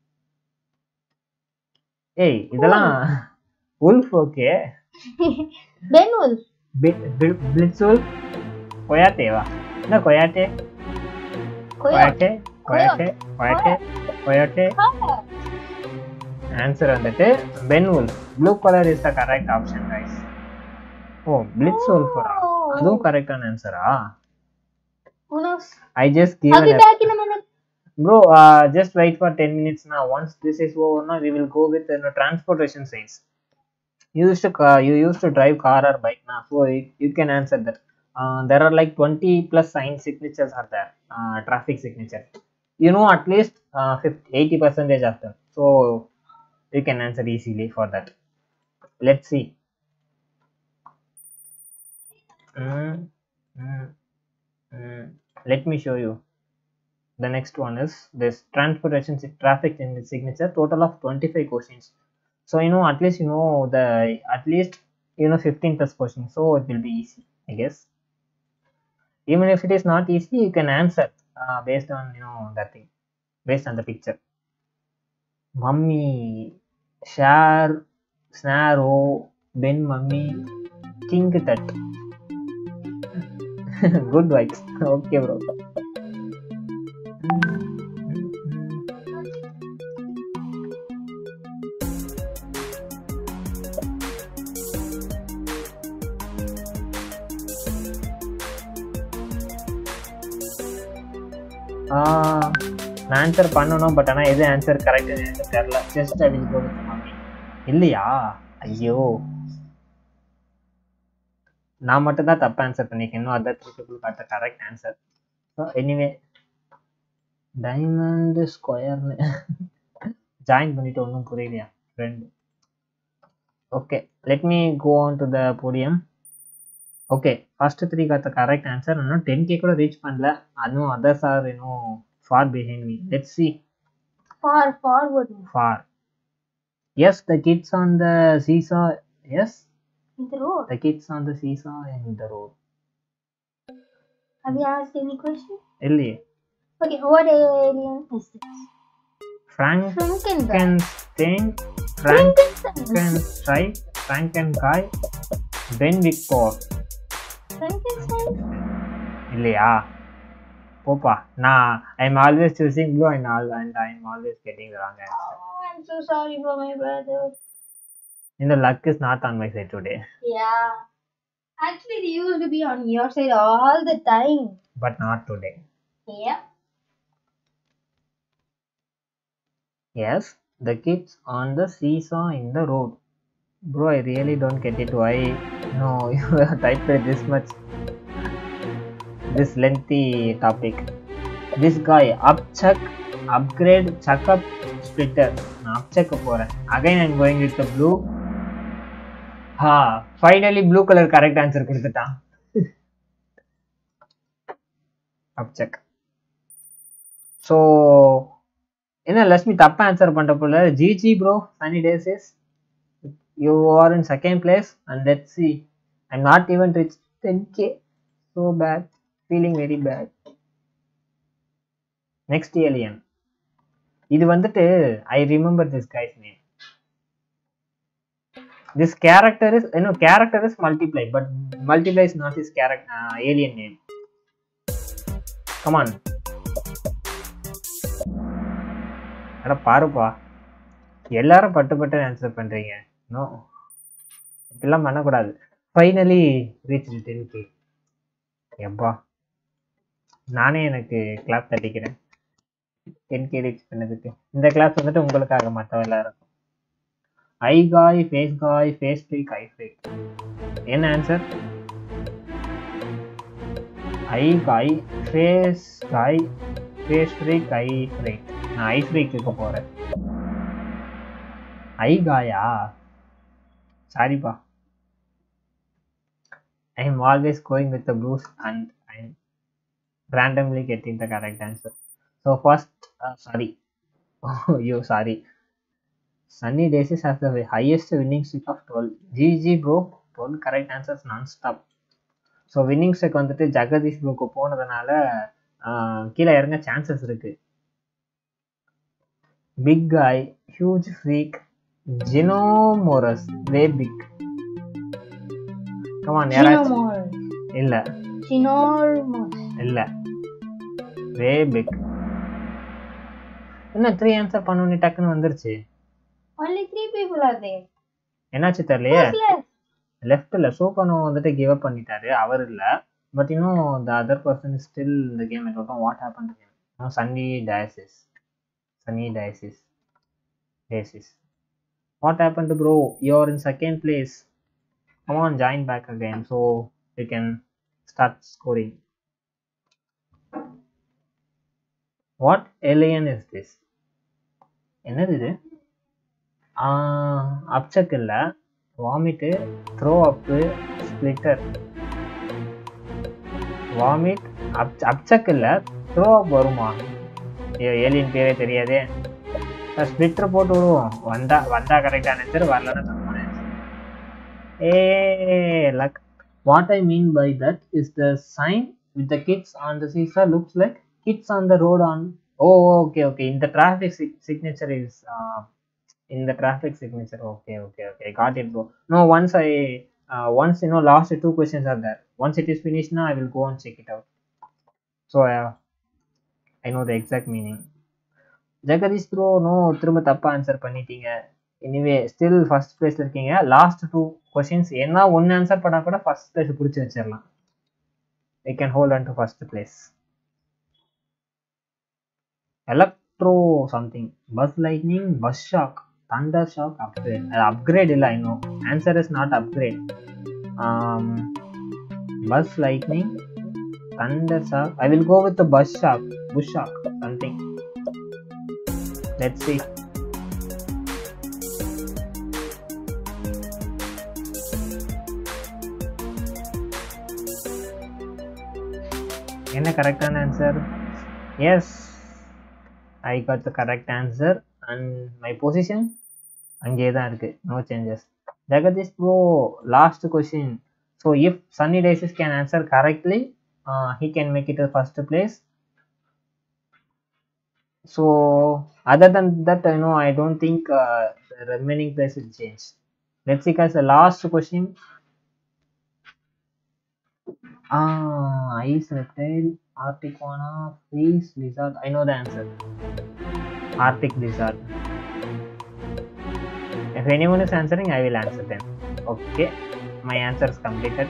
ஏய் இதெல்லாம் wolf okay Ben Wolf. Blitz wolf கொயாட்டேவா என்ன coyote Coyote. Coyote coyote coyote coyote Coyote. Answer வந்துட்டு Ben wolf blue colour is the correct option guys oh blitz உல்ஃபரா அதுவும் கரெக்டான ஆன்சரா Who knows? I just I'll be given back in a minute. Bro, uh, just wait for 10 minutes now. Once this is over now, we will go with uh, the transportation science. You used to uh, you used to drive car or bike now, so you, you can answer that. Uh, there are like 20 plus sign signatures are there, uh, traffic signature. You know at least uh, 50, 80 percentage of them, so you can answer easily for that. Let's see. Mm, mm, mm. Let me show you the next one is this transportation si- traffic in the signature total of 25 questions so you know at least you know the at least you know 15 plus questions so it will be easy i guess even if it is not easy you can answer uh, based on you know that thing based on the picture mummy share snarrow ben mummy king tut good vibes okay bro நான் answer பண்ணணும் but ஆனால் எது answer correct எனக்கு தெரில just I will go with mummy இல்லையா ஐயோ நான் மட்டும் தான் தப்பு ஆன்சர் பண்ணிருக்கேன் இன்னும் அதர் த்ரீ பீப்புள் காட்ட correct answer so anyway diamond ஸ்கொயர்னு ஜாயின் பண்ணிட்டு ஒன்றும் புரியலையா friend okay let me go on to the podium okay first three காத்த கரெக்ட் ஆன்சர் இன்னும் டென் கே கூட ரீச் பண்ணல அதுவும் அதர்ஸ் ஆர் இன்னும் far behind me let see Far forward. Far as the kids on the seesaw as In the road. The kids on the seesaw in the road Have you asked any question? இல்லையே Okay, what alien is this? Frankenstein. Frankenstein, Frankenstein. Frankenstein, Frankenkai, Ben Victor. Frankenstein. இல்லையா போப்பா நான் I am always choosing blue and all and I am always getting wrong Oh, I'm so sorry for my brother. இந்த luck is not on my side today Yeah. Actually, they used to be on your side all the time. But not today Yeah. As the kids on the seesaw in the road bro I really don't get it why no you type this much this lengthy topic. This guy, upchuck, upgrade, chuck up, splitter. நான் upchuck போறேன் again I'm going with the blue. ha finally blue color correct answer கொடுத்துட்டான் upchuck. so என்ன லட்சுமி தப்பா ஆன்சர் பண்ற போல GG bro Sunny days is you are in second place and let see I'm not even reach ten K so bad feeling very bad next alien இது வந்துட்டு I remember this guys name this character is no character is multiply but multiply is not is character alien name come on அட பாருப்பா எல்லாரும் பட்டு பட்டு answer பண்றீங்க no இப்படிலாம் பண்ணக்கூடாது ஃபைனலி ரீச் டென் கே எப்பா நானே எனக்கு கிளாப் தட்டிக்கிறேன் டென் கே ரீச் பண்ணதுக்கு இந்த கிளாஸ் வந்துட்டு உங்களுக்காக மற்ற எல்லாருக்கும் ஐ guy face guy face freak eye freak என்ன answer eye guy face guy face freak eye freak நான் ஐ ஃப்ரீக்கு போகிறேன் ஐ காயா சாரிப்பா I am always going with the blues and I randomly getting the correct answer. So first, uh, sorry, oh, you sorry. Sunny Days has the highest winning streak of 12. GG bro, 12 correct answers non-stop. So winning streak வந்துட்டு ஜெகதீஷ் ப்ரோக்கு போனதுனால ஆஹ், கீழே இறங்க chances இருக்கு big guy huge freak ginormous way big come on யாராச்சும் Cinnamon. இல்ல Cinnamon. இல்ல way big என்ன three answer பண்ணோன்னு டக்குன்னு வந்துருச்சு Only three people are there. என்னாச்சு தெரியலையே Who's left? லெஃப்ட்ல சூப்பனோ வந்துட்டு கிவ் அப் பண்ணிட்டாரு அவர் இல்ல பட் இன்னும் த அதர் பர்சன் ஸ்டில் இந்த கேம் இருக்கட்டும் what happen to Sunny daisies Sunny daisies daisies what happen to bro you are in second place come on join back again so you can start scoring what alien is this என்னது இது upchuck இல்லை vomit throw up splitter vomit up upchuck இல்லை throw அப் வருமா ஐயோ alien பேரே தெரியாதே splitter போட்டு விடுவோம் வந்தா வந்தா கரெக்டான ஆன்சர் வரலன்னா தப்பான answer a luck what I mean by that is the sign with the kids on the seesaw looks like kids on the road on oh okay okay இந்த traffic signature is in the traffic signature okay okay okay got it bro no once i uh, once you know last two questions are there once it is finished now i will go and check it out so uh, i know the exact meaning Jagadish bro no திரும்ப தப்பா answer பண்ணிட்டீங்க anyway still first பிளேஸ்ல இருக்கீங்க last two questions என்ன ஒன்று answer பண்ணா கூட first place பிடிச்சி வச்சிடலாம் I can hold on to first place electro something buzz lightning buzz shock thunder shock upgrade uh, upgrade illa i know answer is not upgrade um bus lightning thunder shock i will go with the bus shock bush shock something let's see என்ன கரெக்டான answer yes I got the correct answer and my position அங்கேயே தான் இருக்கு no changes Jagadish bro last question so if Sunny daisies can answer correctly he can make it first place so other than that I know I don't think remaining place will change let's see cause last question ice reptile Arctiguana freeze lizard I know the answer Arctic lizard. If anyone is answering, I will answer them. Okay, my answer is completed.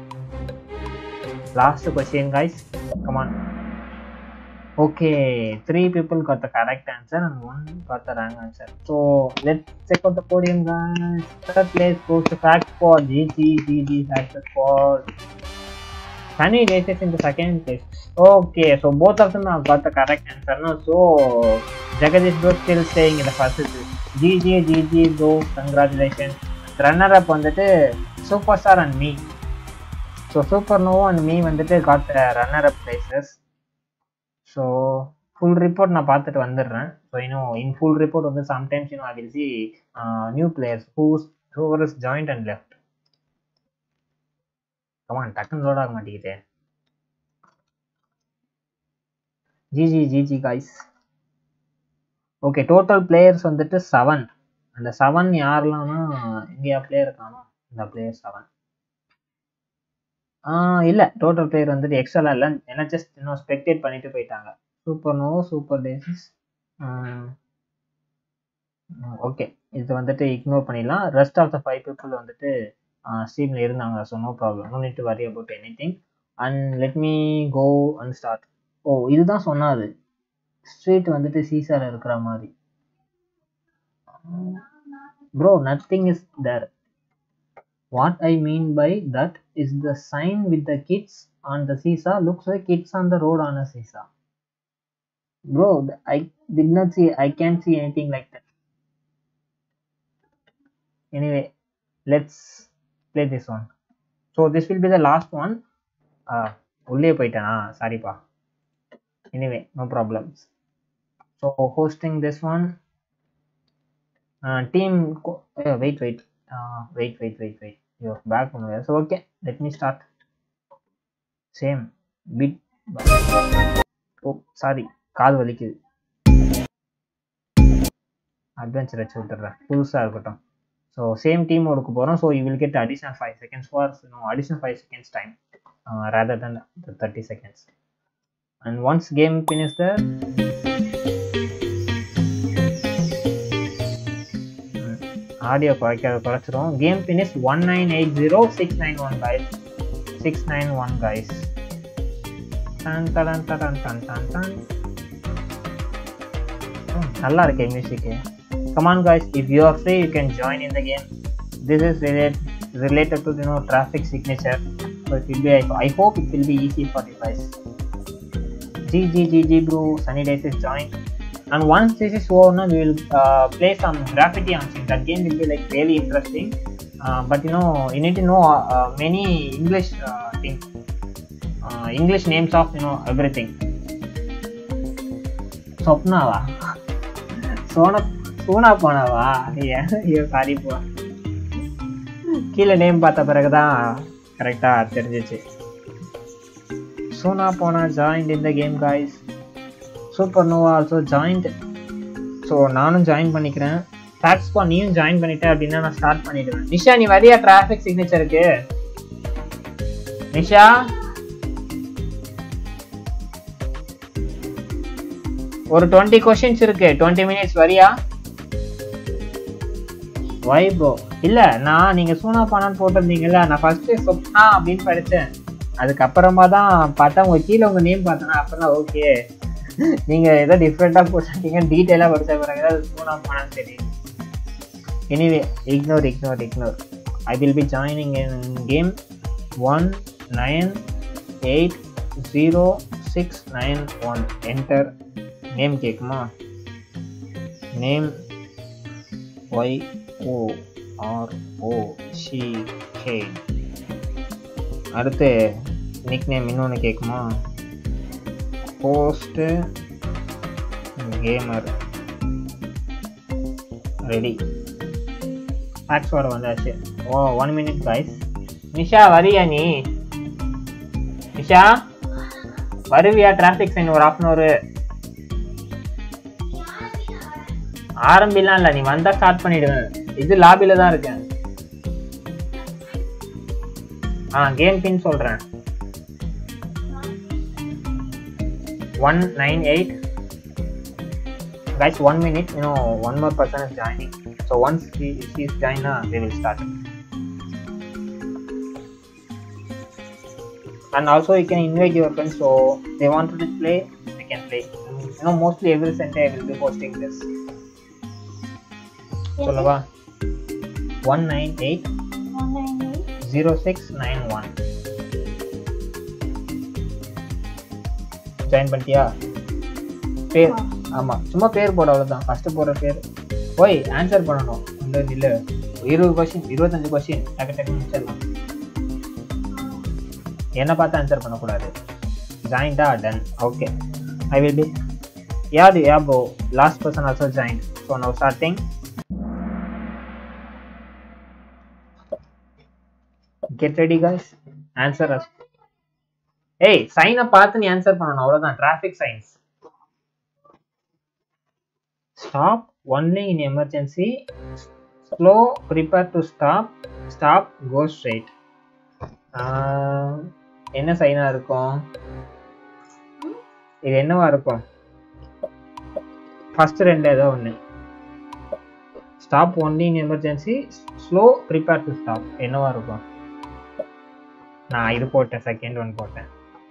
Last question, guys. Come on. Okay, three people got the correct answer and one got the wrong answer. So let's check out the podium, guys. Third place goes to Fact Squad. GG, GG, Fact Squad. Sunny Daisies in the second place. Okay, so both of them have got the correct answer. No, so Jagadish bro still staying in the first place. GG, GG bro, congratulations. Runner up வந்துட்டு superstar and me so super nova and me வந்துட்டு got runner up places so full report நான் பார்த்துட்டு வந்துடுறேன் ஸோ இன்னும் in full report வந்து sometimes இன்னும் I will see new players whose whoever is joined and left come on டக்குன்னு load ஆக மாட்டேங்குதே GG GG guys okay total players வந்துட்டு செவன் அந்த செவன் யாரெல்லாம்னா இந்தியா பிளேயர் காணும் இந்த பிளேயர் செவன் இல்லை டோட்டல் பிளேயர் வந்துட்டு எக்ஸ்ட்ரா இல்லை என்ன ஜஸ்ட் இன்னும் ஸ்பெக்டேட் பண்ணிட்டு போயிட்டாங்க super no super daisies okay இது வந்துட்டு இக்னோர் பண்ணிடலாம் rest of the five people வந்துட்டு ஸ்ட்ரீமில் இருந்தாங்க so no problem no need to worry about anything and let me go and start oh இதுதான் சொன்னாது ஸ்ட்ரீட் வந்துட்டு சீசார் இருக்கிற மாதிரி bro nothing is there what I mean by that is the sign with the kids on the seesaw looks like kids on the road on a seesaw bro I did not see I can see anything like that anyway let's play this one so this will be the last one uh உள்ளே போயிட்டேனா சாரிப்பா anyway no problems so hosting this one uh, team co- uh, wait wait uh, wait wait wait wait you're back on there so okay let me start same bit oh sorry காது வலிக்குது adventure வச்சு விட்டுறேன் புதுசாக இருக்கட்டும் so same team கொடுக்க போகிறோம் so you will get additional five seconds for no additional five seconds time rather than the thirty seconds and once game finish there audio குறைக்க குறைச்சிரும் game finish one nine eight zero six nine one guys six nine one guys done done done done done done நல்லா இருக்கே music come on guys if you are free you can join in the game this is related related to you know traffic signature so it will be I, I hope it will be easy for you guys g g g g bro sunny days is joined and once this is over now we will uh, play some graffiti on scene that game will be like really interesting uh, but you know you need to know uh, uh, many english uh, things uh, english names of you know everything சொப்னாவா சோனா சோனா போனாவா ஐயோ sorry போ கீழே name பார்த்த பிறகுதான் கரெக்டாக தெரிஞ்சிச்சு சோனா போனா ஜாயின்ட் இந்த game guys super Noah also joined so நானும் ஜாயின் பண்ணிக்கிறேன் டேக்ஸ் பா நீயும் ஜாயின் பண்ணிட்ட அப்படின்னா நான் ஸ்டார்ட் பண்ணிடுவேன் நிஷா நீ வரியா டிராஃபிக் சிக்னேச்சருக்கு நிஷா ஒரு டுவெண்ட்டி கொஷின்ஸ் இருக்கு டுவெண்ட்டி மினிட்ஸ் வரியா வை ப்ரோ இல்ல நான் நீங்க சூனா பானான்னு போட்டிருந்தீங்கல்ல நான் ஃபர்ஸ்ட் சொப்னா அப்படின்னு படிச்சேன் அதுக்கப்புறமா தான் பார்த்தா உங்க கீழே உங்க நேம் பார்த்தேன்னா அப்புறம் ஓகே நீங்க ஏதோ டிஃப்ரெண்டா போட்டிருக்கீங்க டீட்டெயிலா படிச்ச பிறகு அது சூனா பானான்னு தெரியும் anyway ignore ignore ignore I will be joining in game one nine eight zero six nine one enter name கேட்குமா name Y O R O C K அடுத்து நிக் நேம் இன்னொன்று கேட்குமா போஸ்ட்டு கேமர் ரெடி பாக்ஸ்வேர்டு வந்தாச்சு oh one minute guys Nisha வரியா நீ நிஷா வருவியா traffic sign ஒரு half an hour ஆரம்பிலாம் இல்லை நீ வந்தா ஸ்டார்ட் பண்ணிடுவேன் இது லாபில தான் இருக்கேன் ஆ கேம் பின் சொல்றேன் one nine eight guys one minute you know one more person is joining so once he she's joined uh, they will start and also you can invite your friends so they want to play they can play you know mostly every sunday i will be hosting this சொல்லவா one nine eight one nine eight zero six nine one join பண்ணிட்டியா பேர் ஆமாம் சும்மா பேர் போட அவ்வளோதான் first போடுற பேர் போய் ஆன்சர் பண்ணணும் இந்த நில்லு இருபது கொஷின் இருபத்தஞ்சு கொஷின் டக்கு டக்கு முடிச்சிடலாம் என்ன பார்த்து ஆன்சர் பண்ணக்கூடாது ஜாயின்டா done okay I will be யாது yeah bro last person also join so now starting get ready guys answer as ஏய் சைனை பார்த்து நீ ஆன்சர் பண்ணணும் அவ்வளவுதான் traffic signs stop only in emergency slow prepare to stop stop go straight என்ன சைனா இருக்கும் இது என்னவா இருக்கும் ஃபர்ஸ்ட் ரெண்டு ஏதோ ஒன்று stop only in emergency slow prepare to stop என்னவா இருக்கும் நான் இது போட்டேன் செகண்ட் ஒன் போட்டேன்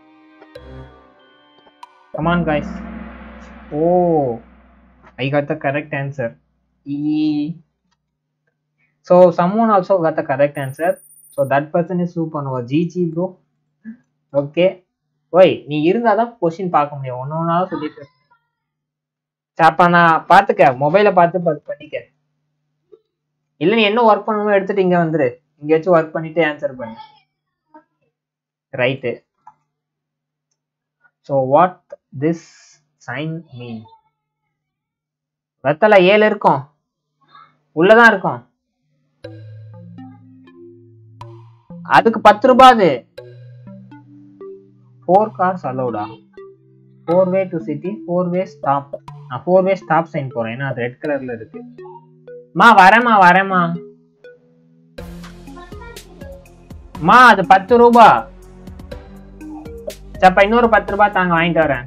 come on guys oh I got the correct answer so someone also got the correct answer so that person is சூப் பண்ணுவோம் ஜிஜி ப்ரோ ஓகே ஓய் நீ இருந்தால் தான் கொஷின் பார்க்க முடியும் ஒன்று ஒன்றாலும் சொல்லிட்டு சாப்பா நான் பார்த்துக்க மொபைலை பார்த்து பார்த்து பண்ணிக்க இல்லை நீ என்ன ஒர்க் பண்ணணுமோ எடுத்துட்டு இங்கே வந்துரு இங்கே வச்சு ஒர்க் பண்ணிட்டு ஆன்சர் பண்ணு right so what this sign mean வெத்தலை ஏழு இருக்கும் உள்ளதான் இருக்கும் அதுக்கு பத்து ரூபாய் அது ஃபோர் கார்ஸ் அலௌடா four way to city four way stop நான் ஃபோர் வே ஸ்டாப் சைன் போறேன் ஏன்னா அது ரெட் கலர்ல இருக்கு மா வரேம்மா வரேம்மா மா அது பத்து ரூபா சப்ப இன்னொரு பத்து ரூபாய் தாங்க வாங்கிட்டு வரேன்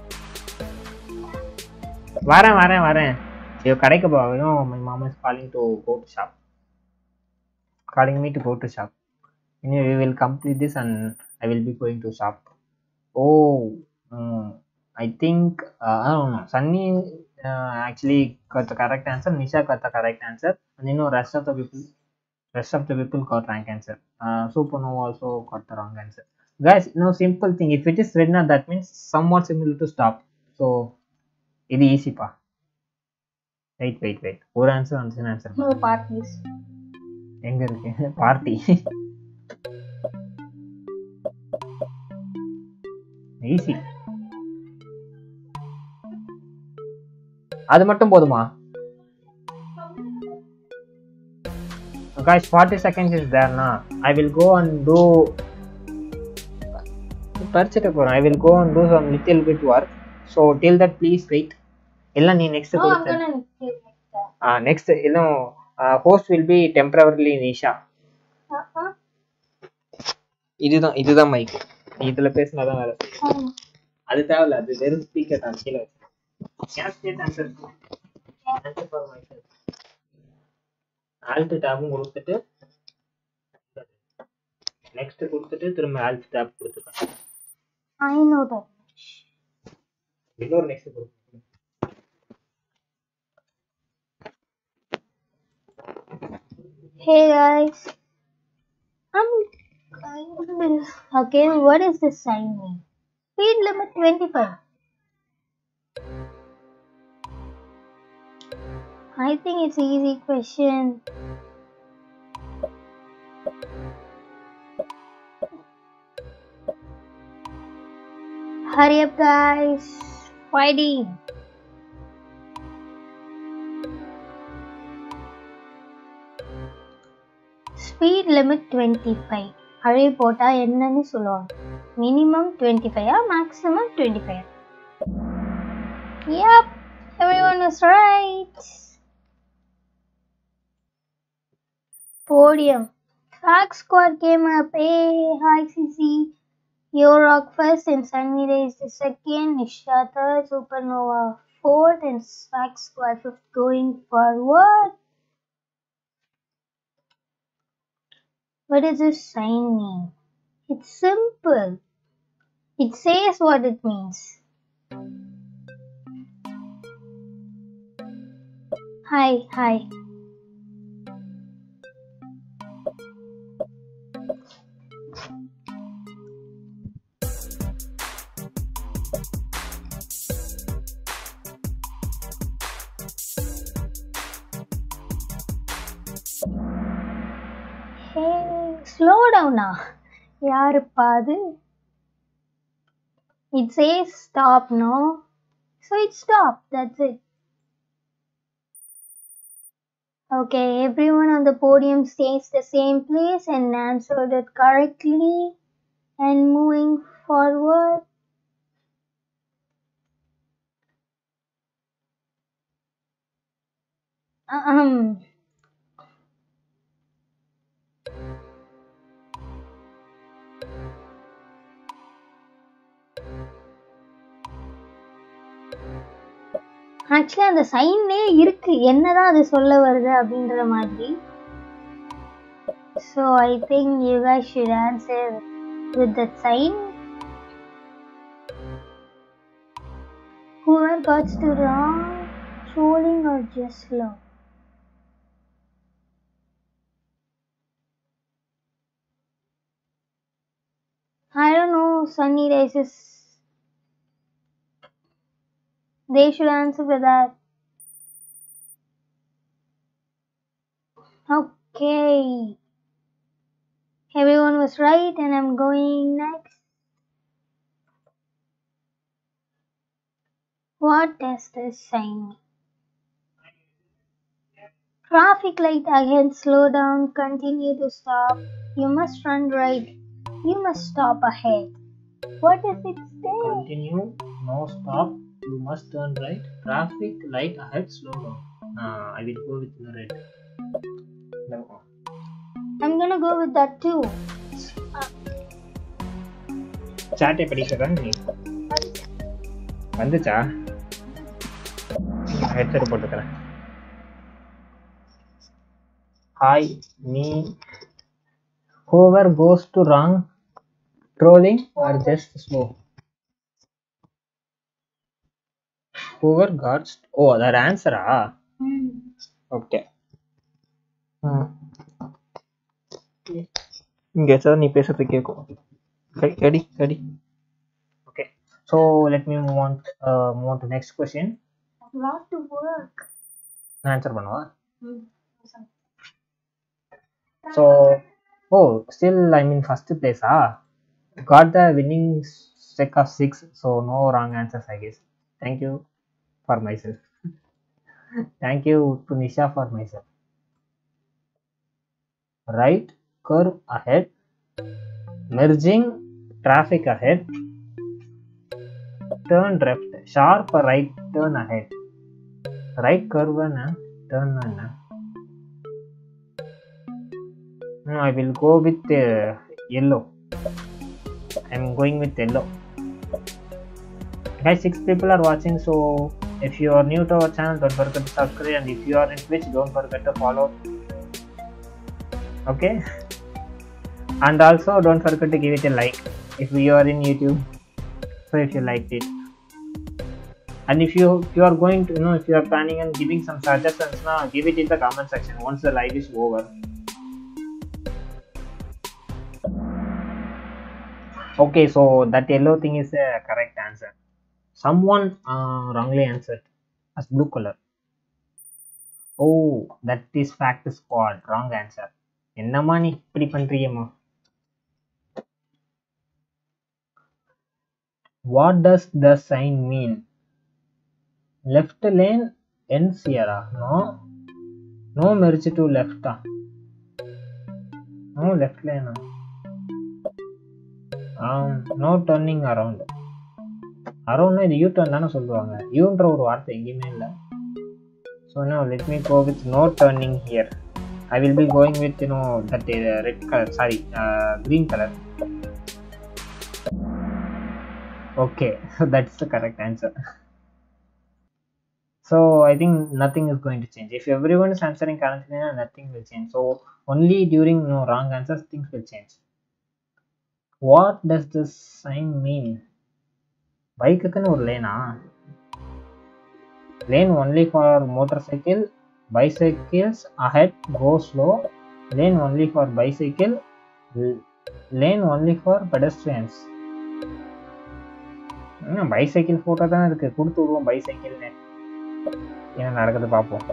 வரேன் வரேன் வரேன் ஐயோ கடைக்கு போகணும் my mama is calling to go to shop calling me to go to shop anyway we will complete this and i will be going to shop oh mm, i think uh, i don't know sunny uh, actually got the correct answer nisha got the correct answer and you know rest of the people rest of the people got rank answer uh, supernova also got the wrong answer guys no simple thing if it is written out, that means somewhat similar to stop so இது ஈஸிப்பா wait wait wait ஒரு answer வந்துச்சுன்னு answer No parties. எங்க இருக்கு party easy அது மட்டும் போதுமா guys 40 seconds is there na i will go and do படிச்சுட்டு போறேன் I will go and do some little bit work so till that please wait இல்லை நீ நெக்ஸ்ட் No, I'm கொடுத்த gonna give it that. Next இன்னும் host will be temporarily Nisha Uh-uh. இதுதான் இதுதான் mic இதுல பேசினா தான் வேலை செய்யும். Um, அது தேவையில்ல அது வெறும் ஸ்பீக்கர் தான் கீழே answer answer for my alt டேபும் கொடுத்துட்டு நெக்ஸ்ட் கொடுத்துட்டு திரும்ப ஆல்ட் டேப் கொடுத்துருக்கேன் I know that. இன்னொரு நெக்ஸ்ட் கொடுத்து Hey guys. I'm okay. What is this sign mean? Speed limit 25. I think it's easy question. Hurry up, guys. Fighting. Speed limit twenty five அழை போட்டால் என்னன்னு சொல்லுவாங்க minimum twenty ஃபைவா maximum twenty five Yep, everyone was right. Podium. Track squad came up. Hey, hi CC. Yo Rock first and Sunny Day is the second. Nisha third. Supernova fourth and Track squad fifth going forward. What does this sign mean? It's simple. It says what it means. Hi, hi. Hey, slow down now. யாருப்பா அது It says stop, no? So it stopped, that's it. Okay, everyone on the podium stays the same place and answered it correctly. And moving forward. Um, actually அந்த சைன்லே இருக்கு என்னதான் அது சொல்ல வருது அப்படின்ற மாதிரி so I think you guys should answer with that sign whoever got to wrong trolling or just love I don't know Sunny Races they should answer for that. Okay. Everyone was right, and I'm going next. What does this sign mean? Traffic light ahead, slow down, continue to stop. You must run right. You must stop ahead. What does it say? continue no stop you must turn right traffic light ahead slow down uh, i will go with the red no. I'm gonna go with that too. சாட்டை படிக்கிறதா நீ வந்துச்சா headset போட்டுக்கிறேன் hi me whoever goes to wrong trolling or just slow whoever got oh that answer ah Hmm. Okay இங்க ஏதாவது நீ பேசுறது கேட்கும் கடி கடி கடி okay so let me move on move on to next question Lot to work. நான் answer பண்ணவா Hmm. So oh still I mean first பிளேஸா got the winning streak of six so no wrong answers I guess thank you for myself thank you to Nisha for myself right curve ahead merging traffic ahead turn left sharp right turn ahead right curve and turn and no i will go with uh, yellow i'm going with yellow guys six people are watching so if you are new to our channel don't forget to subscribe and if you are in twitch don't forget to follow okay and also don't forget to give it a like if you are in youtube so if you liked it and if you if you are going to you know if you are planning on giving some suggestions now give it in the comment section once the live is over okay so that yellow thing is a correct answer someone uh, wrongly answered as blue color oh that is fact squad wrong answer என்னம்மா நீ இப்படி பண்றீங்கம்மா what does the sign mean left lane ends here no no merge to left ah no left lane um no turning around அரௌண்ட்னா இது U turn தானே சொல்லுவாங்க யூன்ற ஒரு வார்த்தை எங்கேயுமே இல்லை so no let me go with no turning here I will be going with you know that uh, red color sorry uh, green color okay so that's the correct answer so I think nothing is going to change if everyone is answering currently nothing will change so only during no wrong answers things will change what does this sign mean பைக்குக்குன்னு ஒரு லேனா lane only for motorcycle bicycles ahead go slow lane only for bicycle l- lane only for pedestrians bicycle photo தான் இருக்கு கொடுத்து விடுவோம் பைசைக்கிள்னு என்ன நடக்குது பார்ப்போம்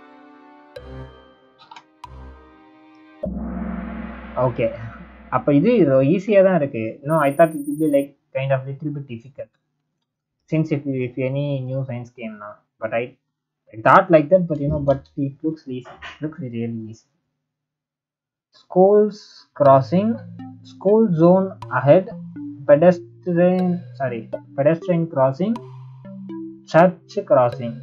ஓகே அப்போ இது ஈஸியாக தான் இருக்கு no I thought it be like kind of little bit difficult since if if any new science கேம்னா but I I thought like that, but you know, but it looks easy. looks really easy. Schools crossing, school zone ahead, pedestrian sorry, pedestrian crossing, church crossing.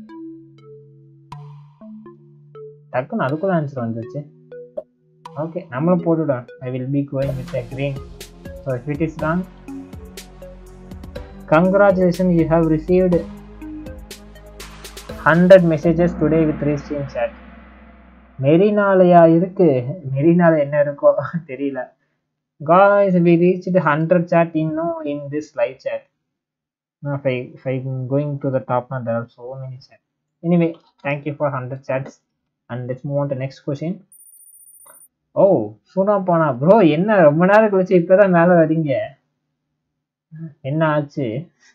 டக்குன்னு அதுக்குள்ள answer வந்துச்சு okay நம்மளும் போட்டுவிடும் I will be going with a green so if it is wrong congratulation you have received hundred messages today with restream chat மெரினாலயா இருக்கு மெரினால என்ன இருக்கோ தெரியல guys we reach hundred chat இன்னும் in this live chat if I if I'm going to the top now there are so many chats anyway thank you for 100 chats and let's move on to next question oh சூனா போனா bro என்ன ரொம்ப நேரம் கழிச்சு இப்பதான் மேல வரீங்க என்ன ஆச்சு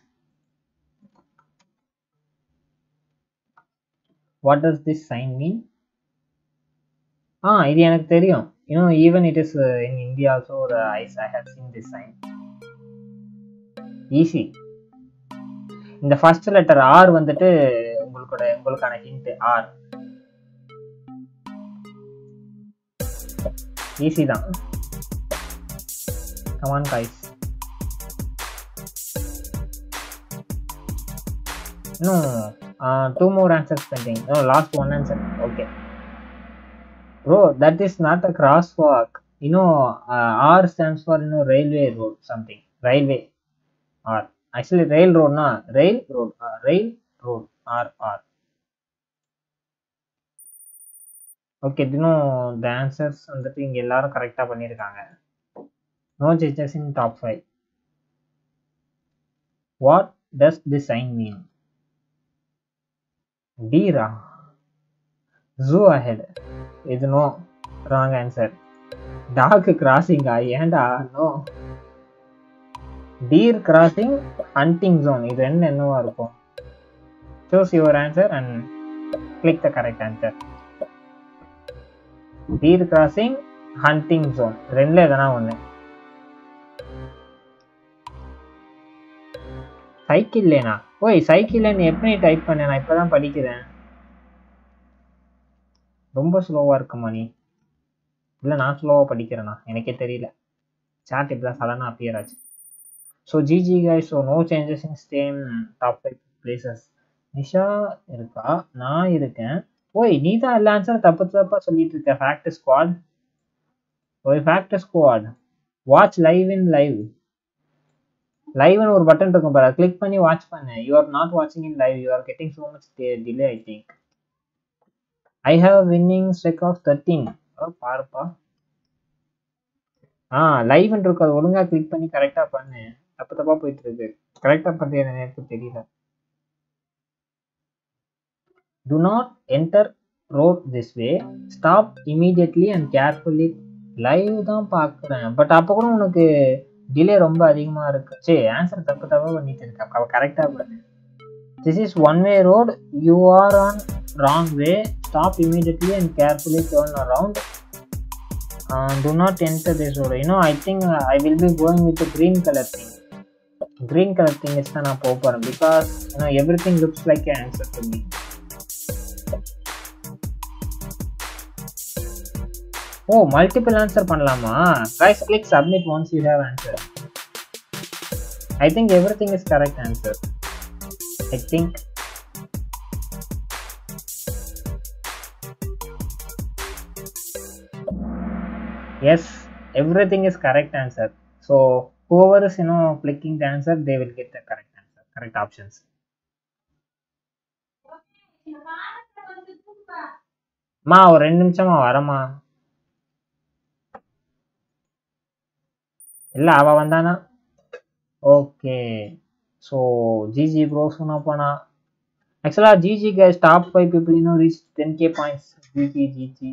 what does this sign mean ஆ இது எனக்கு தெரியும் you know even it is in India also ஐஸ் I have seen this sign easy இந்த ஃபர்ஸ்ட் லெட்டர் ஆர் வந்துட்டு உங்களுக்கோட உங்களுக்கான ஹிண்ட் ஆர் ஈஸி தான் கமான் காய்ஸ் இன்னும் two more answers pending no last one answer okay bro that is not a crosswalk இன்னும் R stands for இன்னும் railway road something railway R actually rail ரோட்னா ரயில் road rail road R R okay இன்னும் the answers வந்துட்டு இங்கே எல்லாரும் கரெக்டாக பண்ணியிருக்காங்க no judges in top five what does the sign mean டீரா zoo ahead இது நோ ராங் ஆன்சர் டாக் கிராசிங்கா ஏன்டா no deer crossing hunting zone இது ரெண்டு என்னவா இருக்கும் choose your answer and click the correct answer deer crossing hunting zone ரெண்டுல எதனா ஒன்று சைக்கிள் லேனா ஓய் சைக்கிள் லேன் எப்படி டைப் பண்ண நான் இப்பதான் படிக்கிறேன் ரொம்ப ஸ்லோவா இருக்குமா நீ இல்லை நான் ஸ்லோவாக படிக்கிறேனா எனக்கே தெரியல சாட் இப்படி தான் சடனாக அப்பியர் ஆச்சு so GG guys so no changes in same top five places Nisha இருக்கா நான் இருக்கேன் ஓய் நீ தான் எல்லா ஆன்சரும் தப்பு தப்பா சொல்லிட்டு இருக்க ஃபேக்ட் ஸ்குவாட் ஓய் fact squad watch live in live லைவ்னு ஒரு பட்டன் இருக்கும் பாரு கிளிக் பண்ணி வாட்ச் பண்ணு யூ ஆர் நாட் வாட்சிங் in live you are getting so much delay I think I have winning streak of thirteen பாருப்பா ஆ லைவ்னு இருக்கு அது ஒழுங்கா கிளிக் பண்ணி கரெக்டா பண்ணு தப்பு தப்பா போயிட்டு இருக்கு கரெக்டா பண்றது எனக்கு தெரியல do not enter road this way stop immediately and carefully live தான் பார்க்குறேன் பட் அப்போ கூட உனக்கு டிலே ரொம்ப அதிகமா இருக்கு சரி ஆன்சர் தப்பு தப்பா பண்ணிட்டு இருக்க அவ கரெக்டா பண்ணு this is one way road you are on wrong way stop immediately and carefully turn around do not enter this road you know i think uh, i will be going with the green color thing green color thing is தான் நான் போக போறேன் because you know everything looks like an answer to me oh multiple answer பண்ணலாமா guys click submit once you have answer i think everything is correct answer i think yes everything is correct answer so whoever is you know clicking the answer they will get the correct answer correct options மா ஒரு ரெண்டு நிமிஷமா வரமா இல்ல அவ வந்தானா okay so GG bro சொன்னா போனா ஆக்சுவலா GG guys top five people இன்னும் reach ten K points GG GG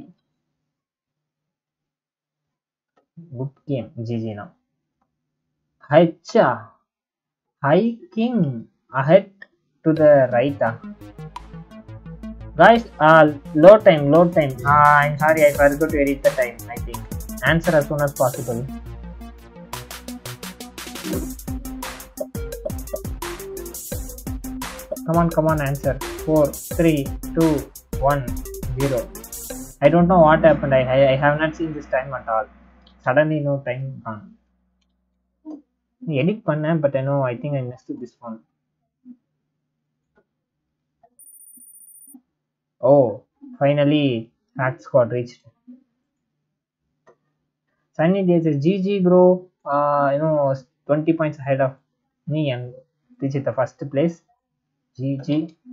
good game GG now. Hacha hiking ahead to the right. ah. Guys, uh, load time, load time. Uh, I'm sorry, I forgot to edit the time. I think answer as soon as possible. Come on, come on, answer. Four, three, two, one, zero. I don't know what happened. I, I, I have not seen this time at all. suddenly no time gone edit பண்ணேன் but I know I think I missed this one oh finally hack squad reached Sunny Day says GG bro uh, you know 20 points ahead of me and reached the first place GG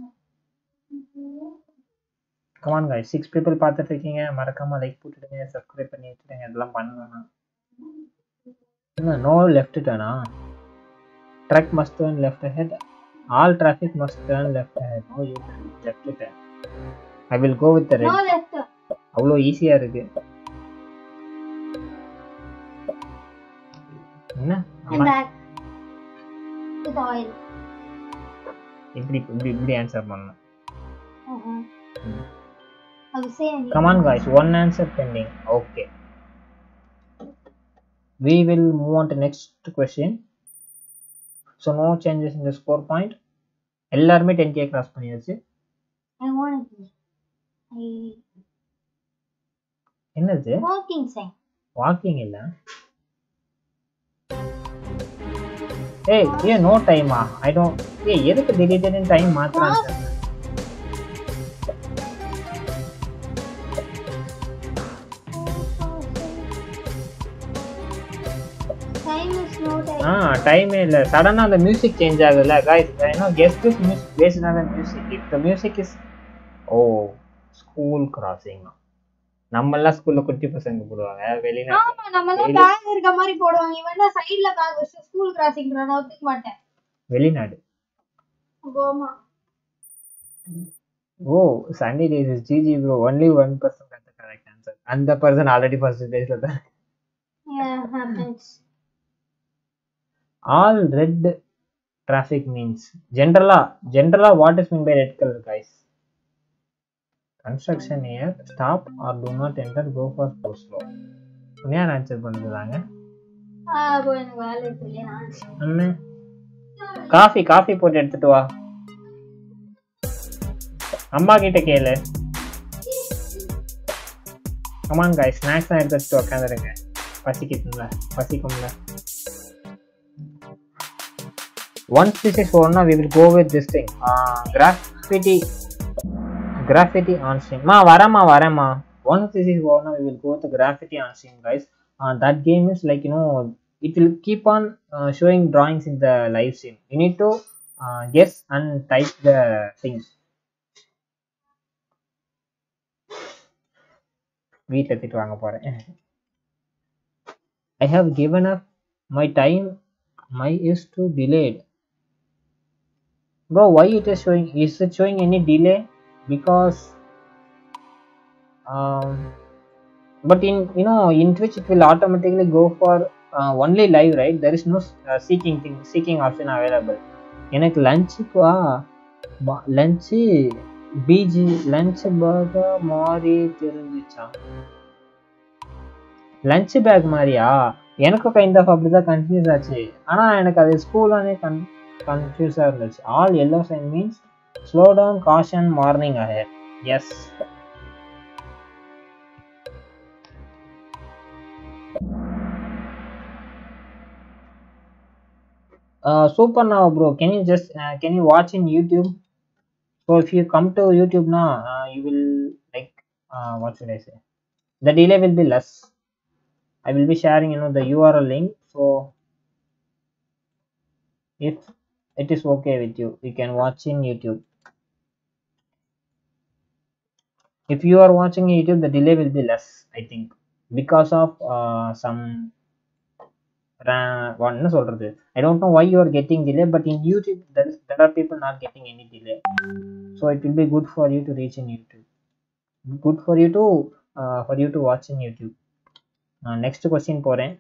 come on guys six people பார்த்துட்டு இருக்கீங்க மறக்காம like போட்டுடுங்க subscribe பண்ணி வச்சுடுங்க இதெல்லாம் பண்ணலாம் என்ன no left டர்னா truck must turn left ahead all traffic must turn left ahead no U left turn I will go with red No left. அவ்வளோ ஈஸியா இருக்கு என்ன And ஆமா, back. With oil. இப்படி இப்படி இப்படி ஆன்சர் பண்ணணும் Uh-huh. Hmm. I will say any. Come on, guys. One answer pending. Okay. We will move on to next question. So no changes in the score point. எல்லாருமே ten K cross பண்ணியாச்சு I want it. I என்னது walking sign. Walking இல்ல ஏய் ஏன் no டைமா I don't ஏய் எதுக்கு திடீர்னு டைம் மாத்துறாங்க Time is no time. ஆ டைமே இல்ல சடனா அந்த மியூசிக் சேஞ்ச் ஆகுதுல गाइस ஏன்னா guess is music based on music if the music is oh school crossing நம்ம எல்லாம் ஸ்கூல்ல குட்டி பசங்க போடுவாங்க வெளியில ஆமா நம்ம எல்லாம் பேக் இருக்க மாதிரி போடுவாங்க இவன் தான் சைடுல பேக் வச்சு ஸ்கூல் கிராசிங் நான் ஒத்துக்க மாட்டேன் வெளிநாடு கோமா oh Sunday days is GG bro only one person அந்த கரெக்ட் ஆன்சர் அந்த பர்சன் ஆல்ரெடி ஃபர்ஸ்ட் டேஸ்ல தான் yeah happens all red traffic means ஜென்ரலா ஜென்ரலா what is mean by red colour guys construction area stop or do not enter go for go slow ஏன் answer பண்ணுறாங்க ஆ அப்போ எனக்கு வேலை இருக்கு இல்லையா நான் அண்ணே காஃபி காஃபி போட்டு எடுத்துட்டு வா அம்மா கிட்ட கேளு கமான் காய் ஸ்நாக்ஸ் தான் எடுத்து வச்சுட்டு உட்காந்துருங்க பசிக்குதுங்களா பசிக்கும்ல once this is over now we will go with this thing uh, graffiti graffiti on stream ma வரமா வரமா once this is over now we will go with the graffiti on stream guys uh, that game is like you know it will keep on uh, showing drawings in the live stream you need to uh, guess and type the things வீட்டில் திட்டு வாங்க போறேன் I have given up my time my is too delayed bro why it is showing is it showing any delay because um but in you know in twitch it will automatically go for uh, only live right there is no uh, seeking thing seeking option available எனக்கு லஞ்சுக்கா lunch பிஜி lunch bag மாறி தெரிஞ்சிச்சா lunch back மாதிரியா எனக்கும் kind of அப்படிதான் confuse ஆச்சு ஆனா எனக்கு அது ஸ்கூலானே கன் கன்ஃபியூஸாக இருந்துச்சு all yellow sign means slow down caution மார்னிங் ahead yes super now bro can you just uh, can you watch in youtube so if you come to youtube now uh, you will like uh, what should i say the delay will be less i will be sharing you know the url link so if it is okay with you you can watch in youtube if you are watching youtube the delay will be less i think because of uh, some ra- what என்ன சொல்றது i don't know why you are getting delay but in youtube there, is, there are people not getting any delay so it will be good for you to reach in youtube good for you to uh, for you to watch in youtube uh, next question போறேன்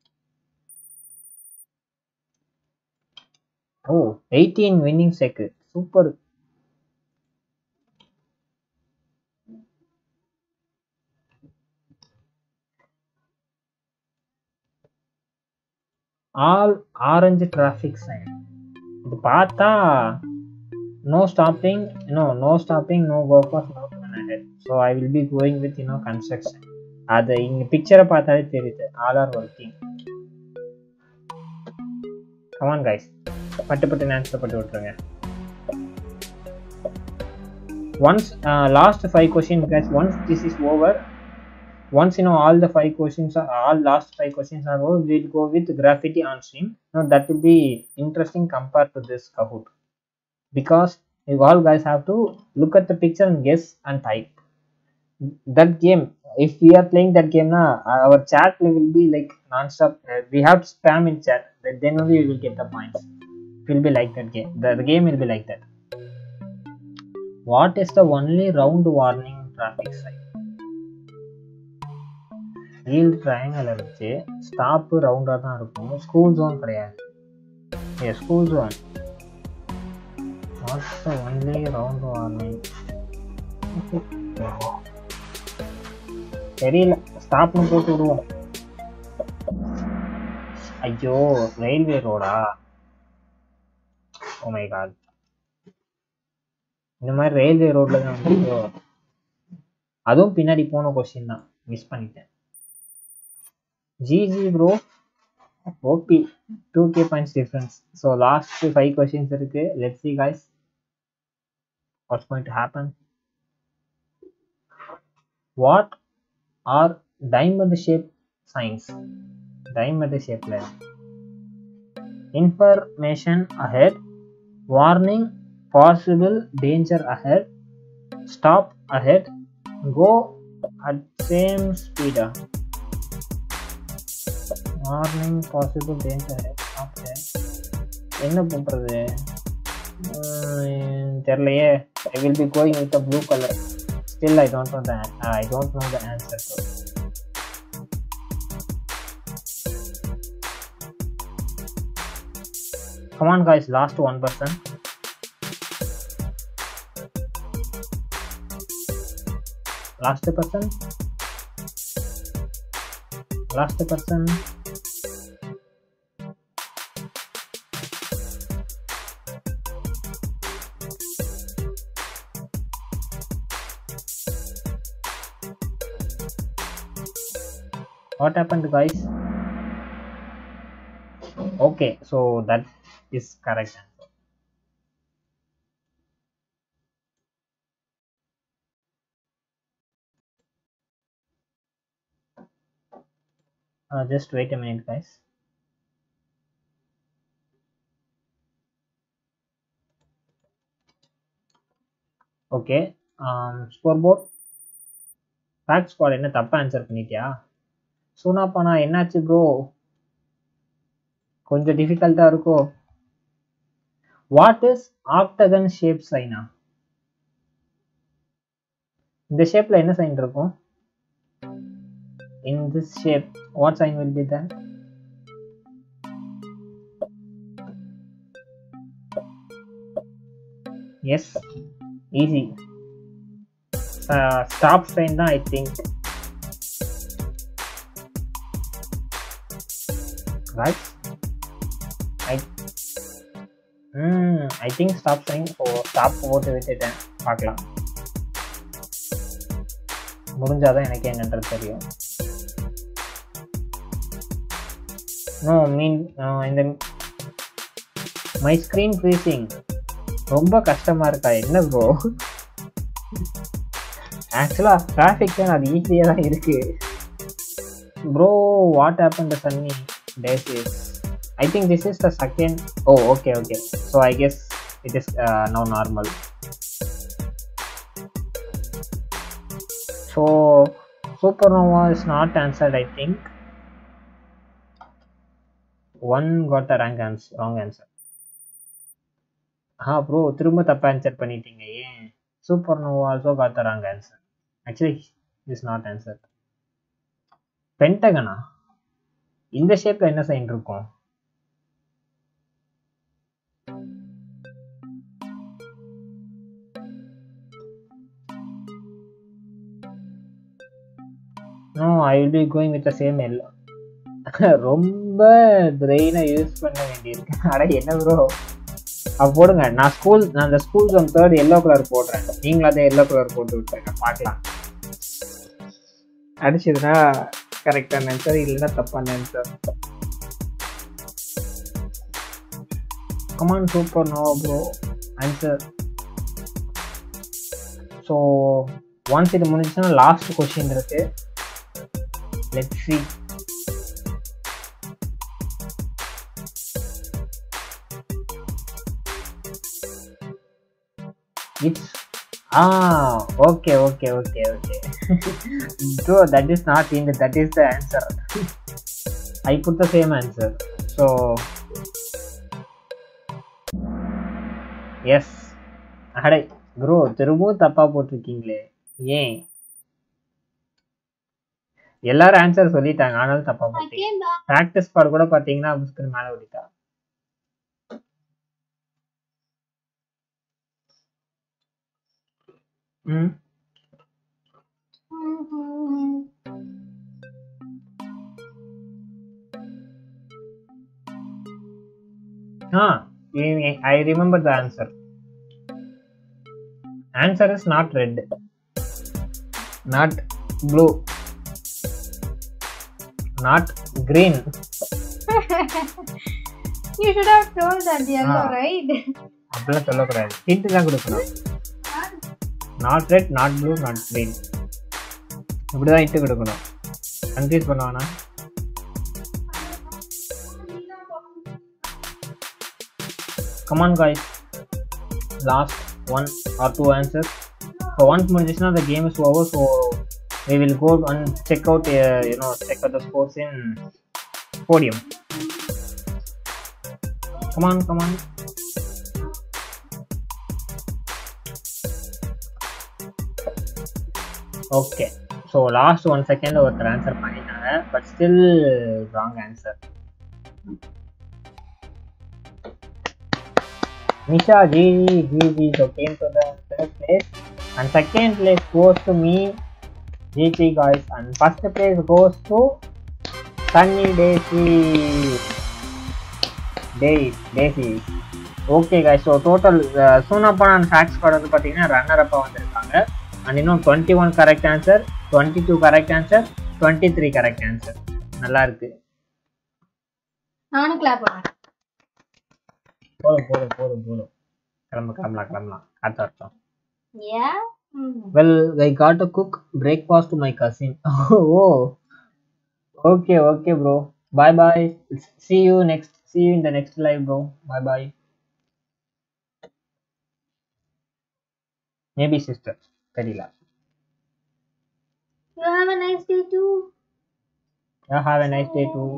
oh eighteen winning streak super all orange traffic sign இது பார்த்தா no stopping no no stopping no go for no hundred so I will be going with you know construction அது இங்கே பிக்சரை பார்த்தாலே தெரியுது all are working come on guys பட்டு பட்டு answer பட்டு விட்டுருங்க once uh, last five questions guys once this is over once you know all the five questions are all last five questions are over we'll go with graffiti on stream now that will be interesting compared to this kahoot because you all guys have to look at the picture and guess and type that game if we are playing that game now our chat will be like non-stop uh, we have to spam in chat then then only we will get the points it will be like that game the, the game will be like that what is the only round warning traffic sign wheel triangle இருந்துச்சு stop ரவுண்டாக தான் இருக்கும் school zone கிடையாது a school zone what's the only round warning தெரியல ஸ்டாப்னு போட்டு விடுவோம் ஐயோ ரயில்வே ரோடா ஓ மை காட் இந்த மாதிரி ரயில்வே ரோட்ல தான் வந்து அதுவும் பின்னாடி போன கொஸ்டின் தான் மிஸ் பண்ணிட்டேன் GG bro OP two K points difference so last five questions இருக்கு let see guys what's going to happen what are diamond shape signs diamond shape ல information ahead warning possible danger ahead stop ahead go at same speed ah. warning possible danger ahead stop ahead என்ன பண்றது um, தெரியலையே I will be going with blue colour still I don't know the I don't know the answer come on guys last one person last person last person what happened guys okay so that is correct answer uh, just wait a minute guys okay scoreboard fact squad என்ன தப்பா answer பண்ணிட்டியா சூனாப்பானா என்னாச்சு bro கொஞ்சம் டிஃபிகல்ட்டா இருக்கோ what is octagon shape சைனா இந்த ஷேப்ல என்ன சைன் இருக்கும் in this shape what sign will be that yes easy stop sign தான் I think right I hmm I think stop sign so stop போட்டு விட்டுட்டேன் பார்க்கலாம் முடிஞ்சாதான் எனக்கு என்னன்றது தெரியும் நோ மீன் இந்த மை ஸ்க்ரீன் ஃப்ரீசிங் ரொம்ப கஷ்டமா இருக்கா என்ன ப்ரோ ஆக்சுவலாக டிராஃபிக் தான் அது ஈஸியாக தான் இருக்கு bro what happen the sunny days is I think this is the second oh okay okay so I guess it is uh, now normal so supernova is not answered I think one got the wrong answer wrong answer ஆ bro திரும்ப தப்பா answer பண்ணிட்டீங்க ஏன் super Noah also got the wrong answer actually is not answer பென்டகனா இந்த ஷேப்ல என்ன sign இருக்கும் no I will be going with the same yellow ரொம்ப பிரெயினை யூஸ் பண்ண வேண்டியிருக்கு அட என்ன ப்ரோ அப்ப போடுங்க நான் ஸ்கூல் நான் அந்த school zone third yellow colour போடுறேன் நீங்களும் அதே எல்லோ கலர் போட்டு விட்டுருங்க பார்க்கலாம் அடிச்சதுன்னா கரெக்டான ஆன்சர் இல்லைன்னா தப்பான answer come on super no bro answer so once இது முடிஞ்சுன்னா லாஸ்ட் கொஸ்டின் இருக்கு let see it's ah okay okay okay okay bro that is not in the, that is the answer i put the same answer so yes அடே bro திரும்பவும் தப்பா போட்டிருக்கீங்களே ஏன் எல்லாரும் answer சொல்லிட்டாங்க ஆனாலும் தப்பா I போட்டீங்க came back. ப்ராக்டிஸ் பாட் கூட பாத்தீங்கன்னா புஸ்கர் மேல ஓடிட்டா ம் Mhm. Ah, I I remember the answer. answer is not red not blue not green you should have told that yellow, Ah. right? அப்படிலாம் சொல்லக்கூடாது ஹிண்ட் தான் கொடுக்கணும் not red not blue not green இப்படிதான் hint கொடுக்கணும் confuse பண்ணுவானா come on guys last one or two answers so once முடிஞ்சிச்சுன்னா the game is over so we will go and check out uh, you know check out the scores in podium come on come on okay so last one second ஒருத்தர் answer பண்ணிட்டாங்க but still wrong answer Nisha G G G so came to the third place and second place goes to me G G guys and first place goes to sunny daisy day daisy okay guys so total சூனாப்பான் and ஃபேக்ஸ் கார்டு வந்து பார்த்தீங்கன்னா runner அப்பா வந்திருக்காங்க and இன்னும் twenty one correct answer twenty two correct answer twenty three correct answer நல்லா இருக்கு நானும் கிளாப் பண்ணேன் போதும் போதும் போதும் போதும் கிளம்பு கிளம்பலாம் கிளம்பலாம் காத்த வருஷம் Yeah. Well I got a cook breakfast to my cousin oh okay okay bro bye bye see you next see you in the next live bro bye bye maybe sister தெரியல You have a nice day too. Have a nice day too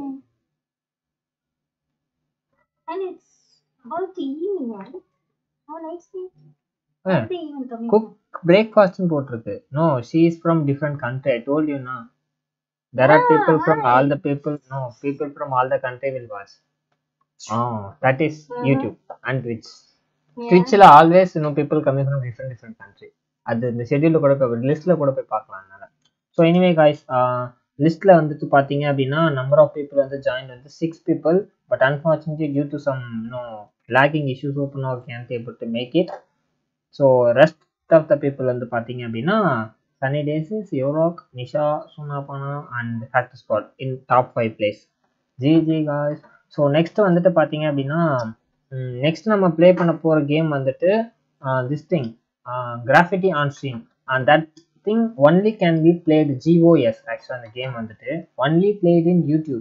And it's about the evening, right? How nice day. How the evening coming? Cook பிரேக்ஃபாஸ்ட்னு போட்டிருக்கு no she is from different country I told you நா there are people from all the people no people from all the country will watch ah that is YouTube and Twitch Yeah. ட்விச்சில் always no people coming from different different country அது இந்த ஷெட்யூலில் கூட போய் லிஸ்ட்டில் கூட போய் பார்க்கலாம் அதனால ஸோ எனிவே காய்ஸ் லிஸ்ட்டில் வந்துட்டு பார்த்தீங்க அப்படின்னா நம்பர் ஆஃப் பீப்புள் வந்து ஜாயின் வந்து six people but unfortunately due to some no lagging issues open or can able to make it so rest of the people வந்து பார்த்தீங்க அப்படின்னா சனி டேஸஸ் யோராக் நிஷா சுனாபானா and factor spot in top five place G G guys so next வந்துட்டு பார்த்தீங்க அப்படின்னா next நம்ம play பண்ண போகிற கேம் வந்துட்டு this thing graffiti on stream and that thing only can be played GOS ஆக்சுவலாக அந்த கேம் வந்துட்டு ஒன்லி பிளேட் இன் யூடியூப்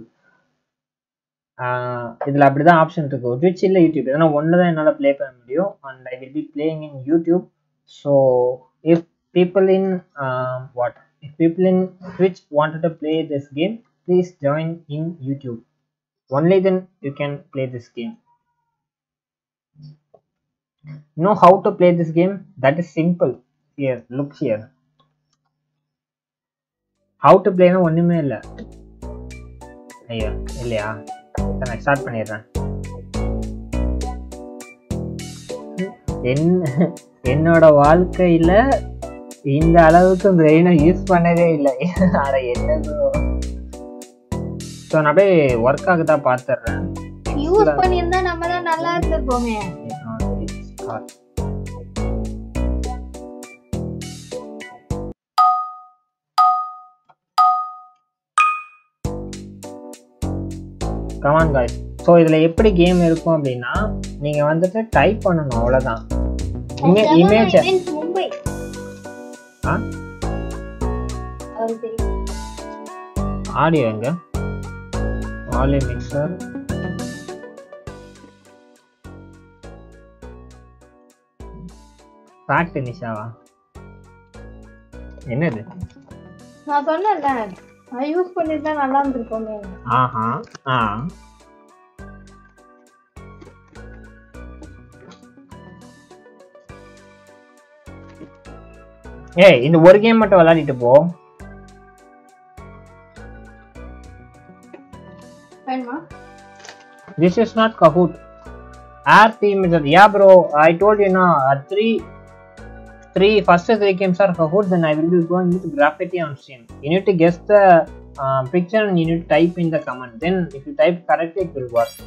இதில் அப்படி தான் ஆப்ஷன் இருக்கு ட்விச் இல்லை யூடியூப் ஏன்னா ஒன்று தான் என்னால் ப்ளே பண்ண முடியும் and I will be playing in YouTube so if people in what if people in Twitch wanted to play this game please join in YouTube only then you can play this game know how to play this game that is simple here look here how to play னா ஒண்ணுமே இல்ல ஐயோ இல்லையா சரி, நான் start பண்ணிடுறேன் என்ன என்னோட வாழ்க்கையில இந்த அளவுக்கு பிரெயினை யூஸ் பண்ணதே இல்லை அட என்ன ஸோ நான் அப்படியே ஒர்க் ஆகுதா பார்த்துடுறேன் யூஸ் பண்ணியிருந்தா நம்ம தான் நல்லா இருந்திருப்போமே கமான் காய்ஸ் ஸோ இதில் எப்படி கேம் இருக்கும் அப்படின்னா நீங்கள் வந்துட்டு டைப் பண்ணணும் அவ்வளோதான் இமே இமேஜ் Events மும்பை ஆ அவருக்கு தெரியும் ஆடியோ எங்க ஆடியோ மிக்சர் ஃபேக்ட் நிஷாவா என்னது நான் சொன்னேன்ல நான் யூஸ் பண்ணியிருந்தா நல்லா இருந்திருப்போமே ஆஹா ஆ ஏய் இந்த ஒரு கேம் மட்டும் விளையாடிட்டு போ வேணுமா This is not Kahoot. Air team is yeah, bro. I told you now. Uh, three, three first three games are Kahoot. Then I will be going with graffiti on stream. You need to guess the uh, picture and you need to type in the comment. Then if you type correctly, it will work.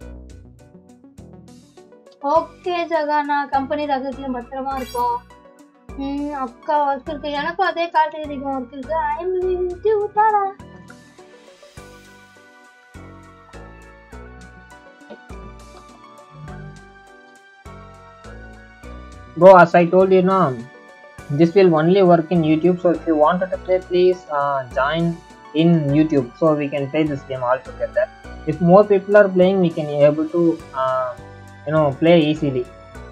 Okay ஜகா நான் company ரகசியம் பத்திரமா இருக்கும் ம் அக்கா work இருக்கு எனக்கும் அதே காட்டகரிக்கும் ஒர்க் இருக்கு I am leaving to tata Bro, as I told you now, this will only work in YouTube. So if you wanted to play, please uh, join in YouTube so we can play this game all together. If more people are playing, we can be able to uh, you know play easily.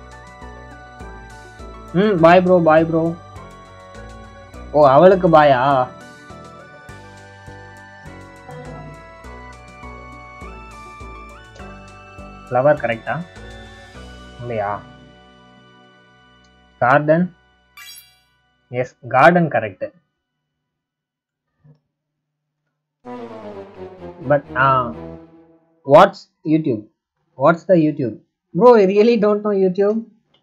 Hmm, bye bro, bye bro. Oh அவளுக்கு பாயா flower கரெக்டா இல்லையா garden yes garden correct but uh what's youtube what's the youtube bro i really don't know youtube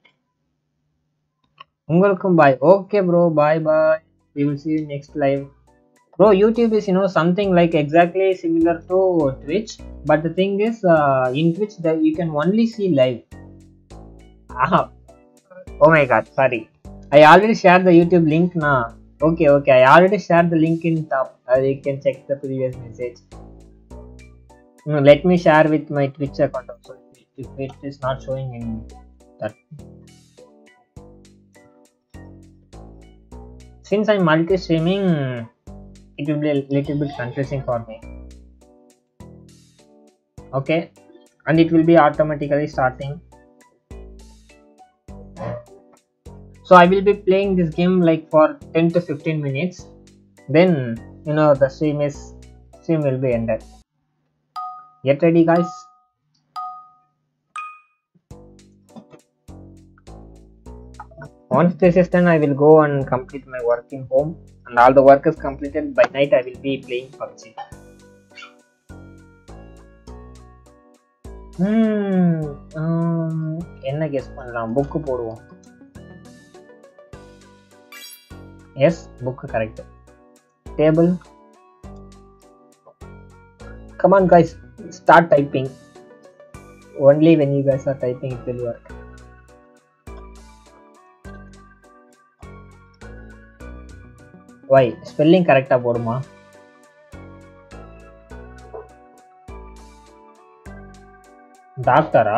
உங்களுக்கும் bye okay bro bye bye we will see you next live bro youtube is you know something like exactly similar to twitch but the thing is uh, in twitch that you can only see live ah oh my god sorry i already shared the youtube link now okay okay i already shared the link in top uh, you can check the previous message No, let me share with my twitch account also if it is not showing in that since i'm multi streaming it will be a little bit confusing for me okay and it will be automatically starting so i will be playing this game like for 10 to 15 minutes then you know the stream is stream will be ended get ready guys once this is done i will go and complete my work in home and all the work is completed by night i will be playing pubg hmm um, என்ன guess பண்ணலாம் book போடுவோம் yes book correct table come on guys start typing only when you guys are typing it will work why spelling கரெக்டா போடுமா டாக்டரா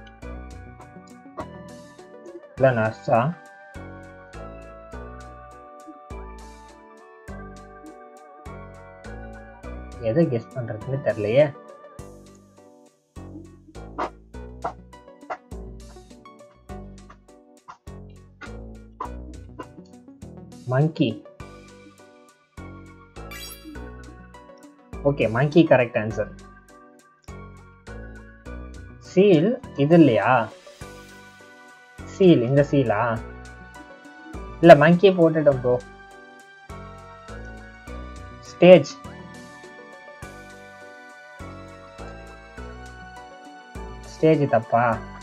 இல்ல நர்ஸா எதை guess பண்றதுன்னு தெரியலையே monkey okay monkey correct answer seal இது இல்லையா சீல் இந்த சீலா இல்ல monkey போட்டுட்டோம் ப்ரோ ஸ்டேஜ் ஸ்டேஜ் தப்பா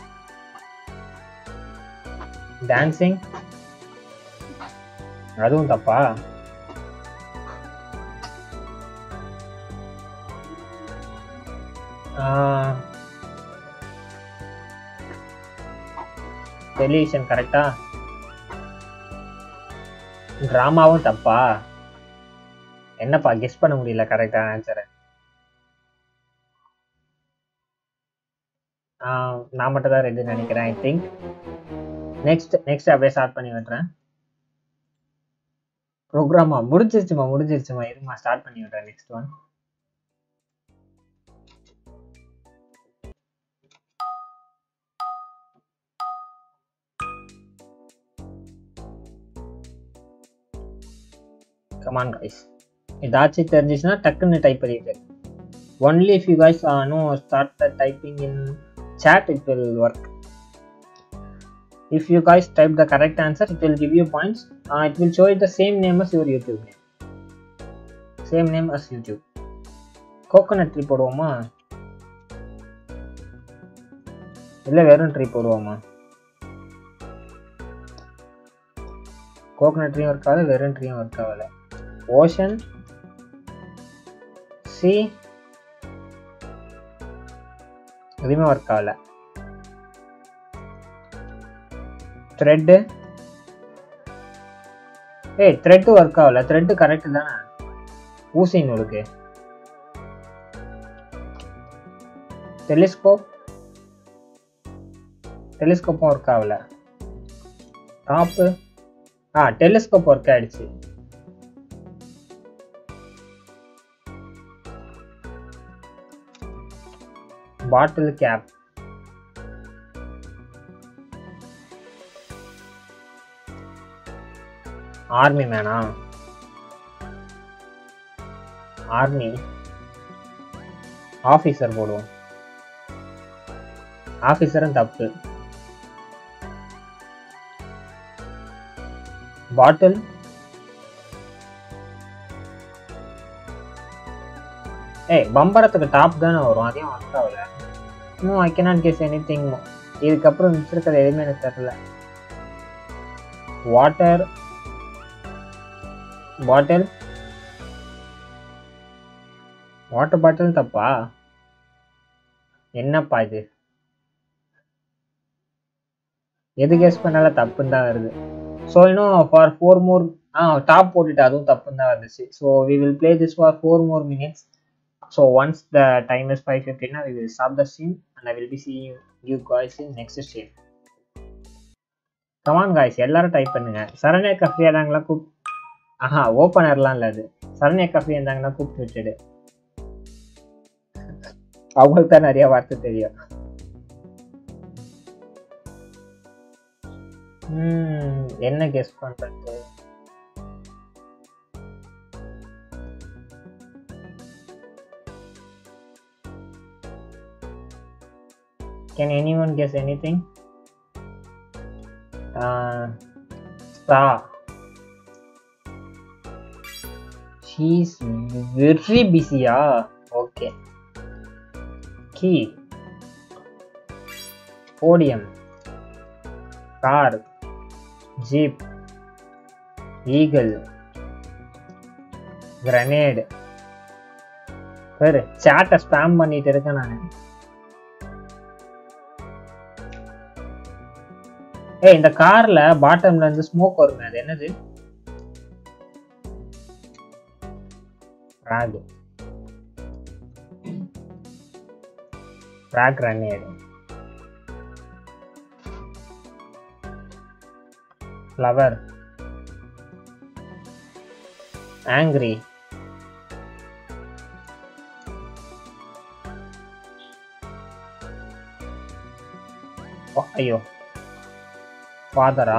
டான்சிங் அதுவும் தப்பா டெலிவிஷன் கரெக்டா ட்ராமாவும் தப்பா என்னப்பா கெஸ் பண்ண முடியல கரெக்டான ஆன்சரை நான் மட்டும் தான் ரெண்டு நினைக்கிறேன் ஐ திங்க் நெக்ஸ்ட் நெக்ஸ்ட் அப்படியே ஸ்டார்ட் பண்ணி விடுறேன் ப்ரோக்ராமா முடிஞ்சிருச்சுமா முடிஞ்சிருச்சுமா இருமா ஸ்டார்ட் பண்ணி விடுறேன் நெக்ஸ்ட் ஒன் கமான் கைஸ் ஏதாச்சும் தெரிஞ்சிச்சுன்னா டக்குன்னு டைப் பண்ணிட்டு only if you guys no start the typing in chat it will work if you guys type the correct answer it will give you points uh, it will show you the same name as your youtube name same name as youtube coconut tree போடுவோமா இல்லை வெறும் tree போடுவோமா coconut ட்ரீயும் work ஆகல வெறும் ட்ரீயும் work ஆகல ocean sea எதுவுமே work ஆகல த்ரெட்டு ஏய் த்ரெட் ஒர்க் ஆகல த்ரெட் கரெக்ட் தானே ஊசி நூலுக்கு டெலிஸ்கோப் டெலிஸ்கோப்பும் ஒர்க் ஆகல டாப்பு ஆ டெலிஸ்கோப் ஒர்க் ஆயிடுச்சு பாட்டில் கேப் ஆர்மி மேனா ஆர்மி ஆஃபீஸர் போடுவோம் ஆஃபீஸரும் தப்பு பாட்டில் ஏய் பம்பரத்துக்கு டாப் தானே வரும் அதையும் ஒர்க் ஆகல இன்னும் I cannot guess anything இதுக்கப்புறம் மிச்சிருக்கிறது எதுவுமே எனக்கு தெரியல வாட்டர் பாட்டில் வாட்டர் பாட்டில் தப்பா என்னப்பா இது எது கெஸ் பண்ணாலும் தப்புன்னு தான் வருது ஸோ இன்னும் for four more ah top போட்டுட்டு அதுவும் தப்புன்னு தான் வந்துச்சு so we will play this for four more minutes so once the time is five ஃபிஃப்டினா we will stop the stream and I will be see you guys in next stream come on guys எல்லாரும் type பண்ணுங்க Saranya cafe தாங்களா கூப் ஆஹா ஓப்பனர்லாம் இல்லை அது Saranya cafe இருந்தாங்கன்னா கூப்பிட்டு விட்டுடு அவங்களுக்கு தான் நிறைய வார்த்தை தெரியும் ம், என்ன கெஸ் பண்றது Can anyone guess anything? Uh, star. She's very busy. Ah, okay. Key. Podium. Car. Jeep. Eagle. Grenade. பாரு சேட்டை ஸ்பேம் பண்ணிட்டு இருக்கேன் நான் ஏய் இந்த கார்ல பாட்டம்ல இருந்து ஸ்மோக் வருமே அது என்னது rock rock grenade flower angry ஐயோ ஃபாதரா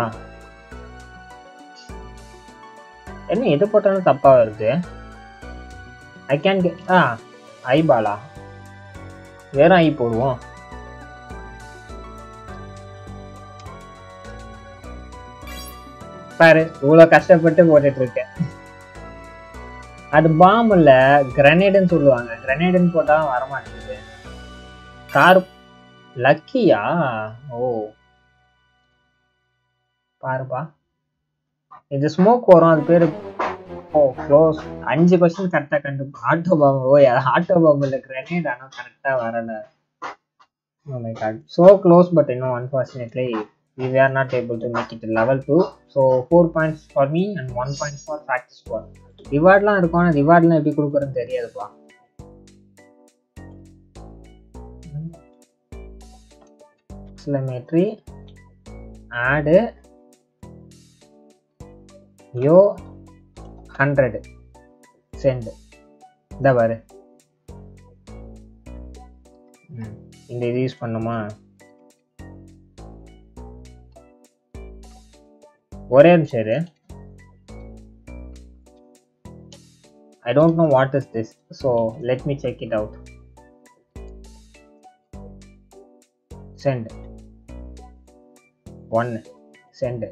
என்ன எது போட்டாலும் தப்பா வருது ஐ கேன் கெட் ஆ ஐபாலா வெறும் ஐ போடுவோம் பாரு இவ்வளோ கஷ்டப்பட்டு போட்டுட்டு இருக்கேன் அது பாம் இல்ல கிரனேடுன்னு சொல்லுவாங்க கிரனேடுன்னு போட்டா வரமாட்டேங்குது கார் லக்கியா ஓ பாருப்பா இது ஸ்மோக் வரும் அது பேரு ஓ க்ளோஸ் அஞ்சு கொஸ்டின் கரெக்டா கண்டு auto bomb oh auto bomb இல்ல கிரனேட் ஆனா கரெக்டா வரல Oh my god. So close, but you know, unfortunately, we were not able to make it to level 2. So, 4 points for me and 1 point for practice squad. ரிவார்ட்லாம் இருக்கும் ஆனால் ரிவார்ட்லாம் எப்படி கொடுக்குறேன்னு தெரியாதுப்பா சிலமேட்ரி ஆடு யோ ஹண்ட்ரடு சென்ட் இந்த பாரு ம், இந்த இது யூஸ் பண்ணுமா ஒரே நிமிஷம் இரு I don't know what is this, so let me check it out. Send. One. Send.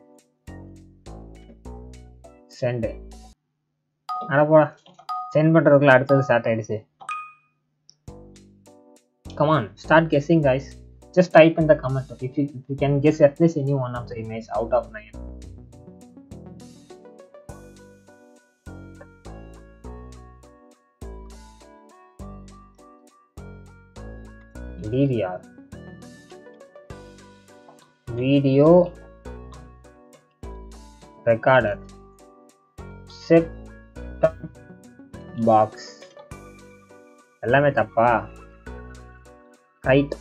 Send. அட போடா சென்ட் பண்றதுக்குள்ள அடுத்தது ஸ்டார்ட் ஆயிடுச்சு come on start guessing guys just type in the comment if you, if you can guess at least any one of the image out of nine DVR video recorder set box எல்லாமே தப்பா kite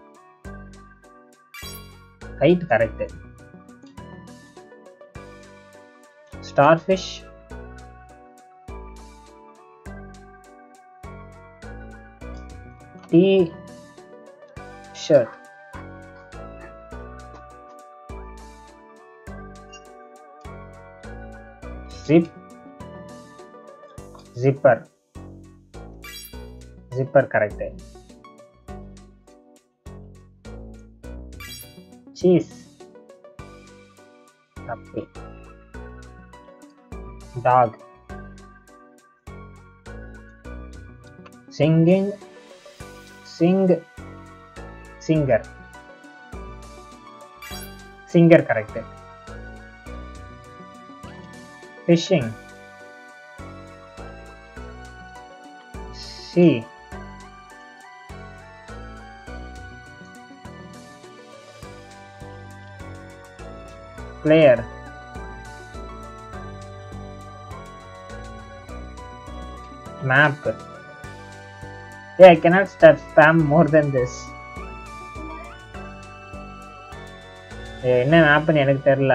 kite correct starfish T shirt zip zipper zipper correct cheese தப்பு dog singing sing singer singer correct fishing sea player map yeah i cannot start spam more than this ஏய், என்ன மேப்னு எனக்கு தெரியல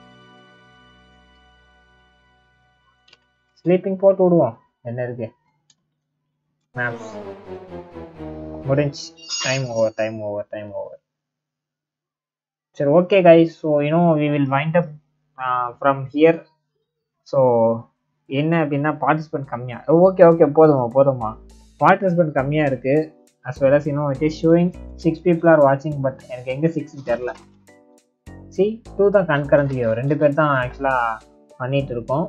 sleeping போட்டு விடுவோம் என்ன இருக்கு மேப்ஸ் முடிஞ்சு time over time over time over சரி okay guys so you know we will wind up from here so என்ன அப்படின்னா பார்ட்டிசிபென்ட் கம்மியாக ஓகே ஓகே போதுமா போதுமா பார்ட்டிசிபென்ட் கம்மியாக இருக்குது as well as you know it is showing six people are வாட்சிங் but எனக்கு எங்கே சிக்ஸ் தெரில சி டூ தான் கன்கரண்ட் வீடியோ ரெண்டு பேர் தான் ஆக்சுவலாக பண்ணிட்டு இருக்கோம்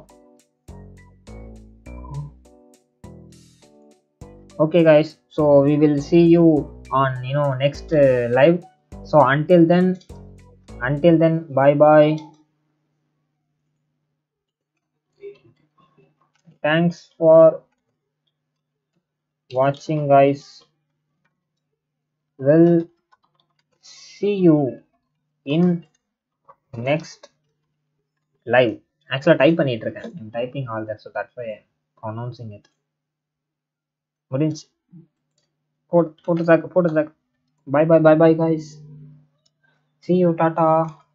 okay guys so we will see you on you know next uh, live so until then until then bye bye thanks for watching guys we'll see you in next live actually type பண்ணிட்டு இருக்கேன் i'm typing all that so that's why i'm pronouncing it முடிஞ்சு போட்டு போட்டு தாக்கு போட்டு தாக்கு bye bye bye bye guys see you tata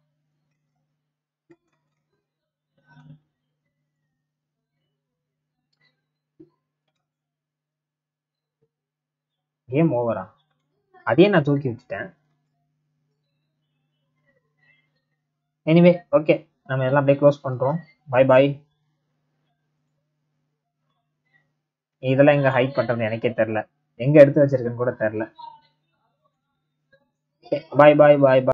game ஓவரா அதையே நான் தூக்கி வச்சுட்டேன் எனிவே ஓகே நம்ம எல்லாம் அப்படியே க்ளோஸ் பண்றோம் பை பை இதெல்லாம் எங்க ஹைட் பண்றது எனக்கே தெரியல எங்க எடுத்து வச்சிருக்கேன்னு கூட தெரியல பை பை பை பை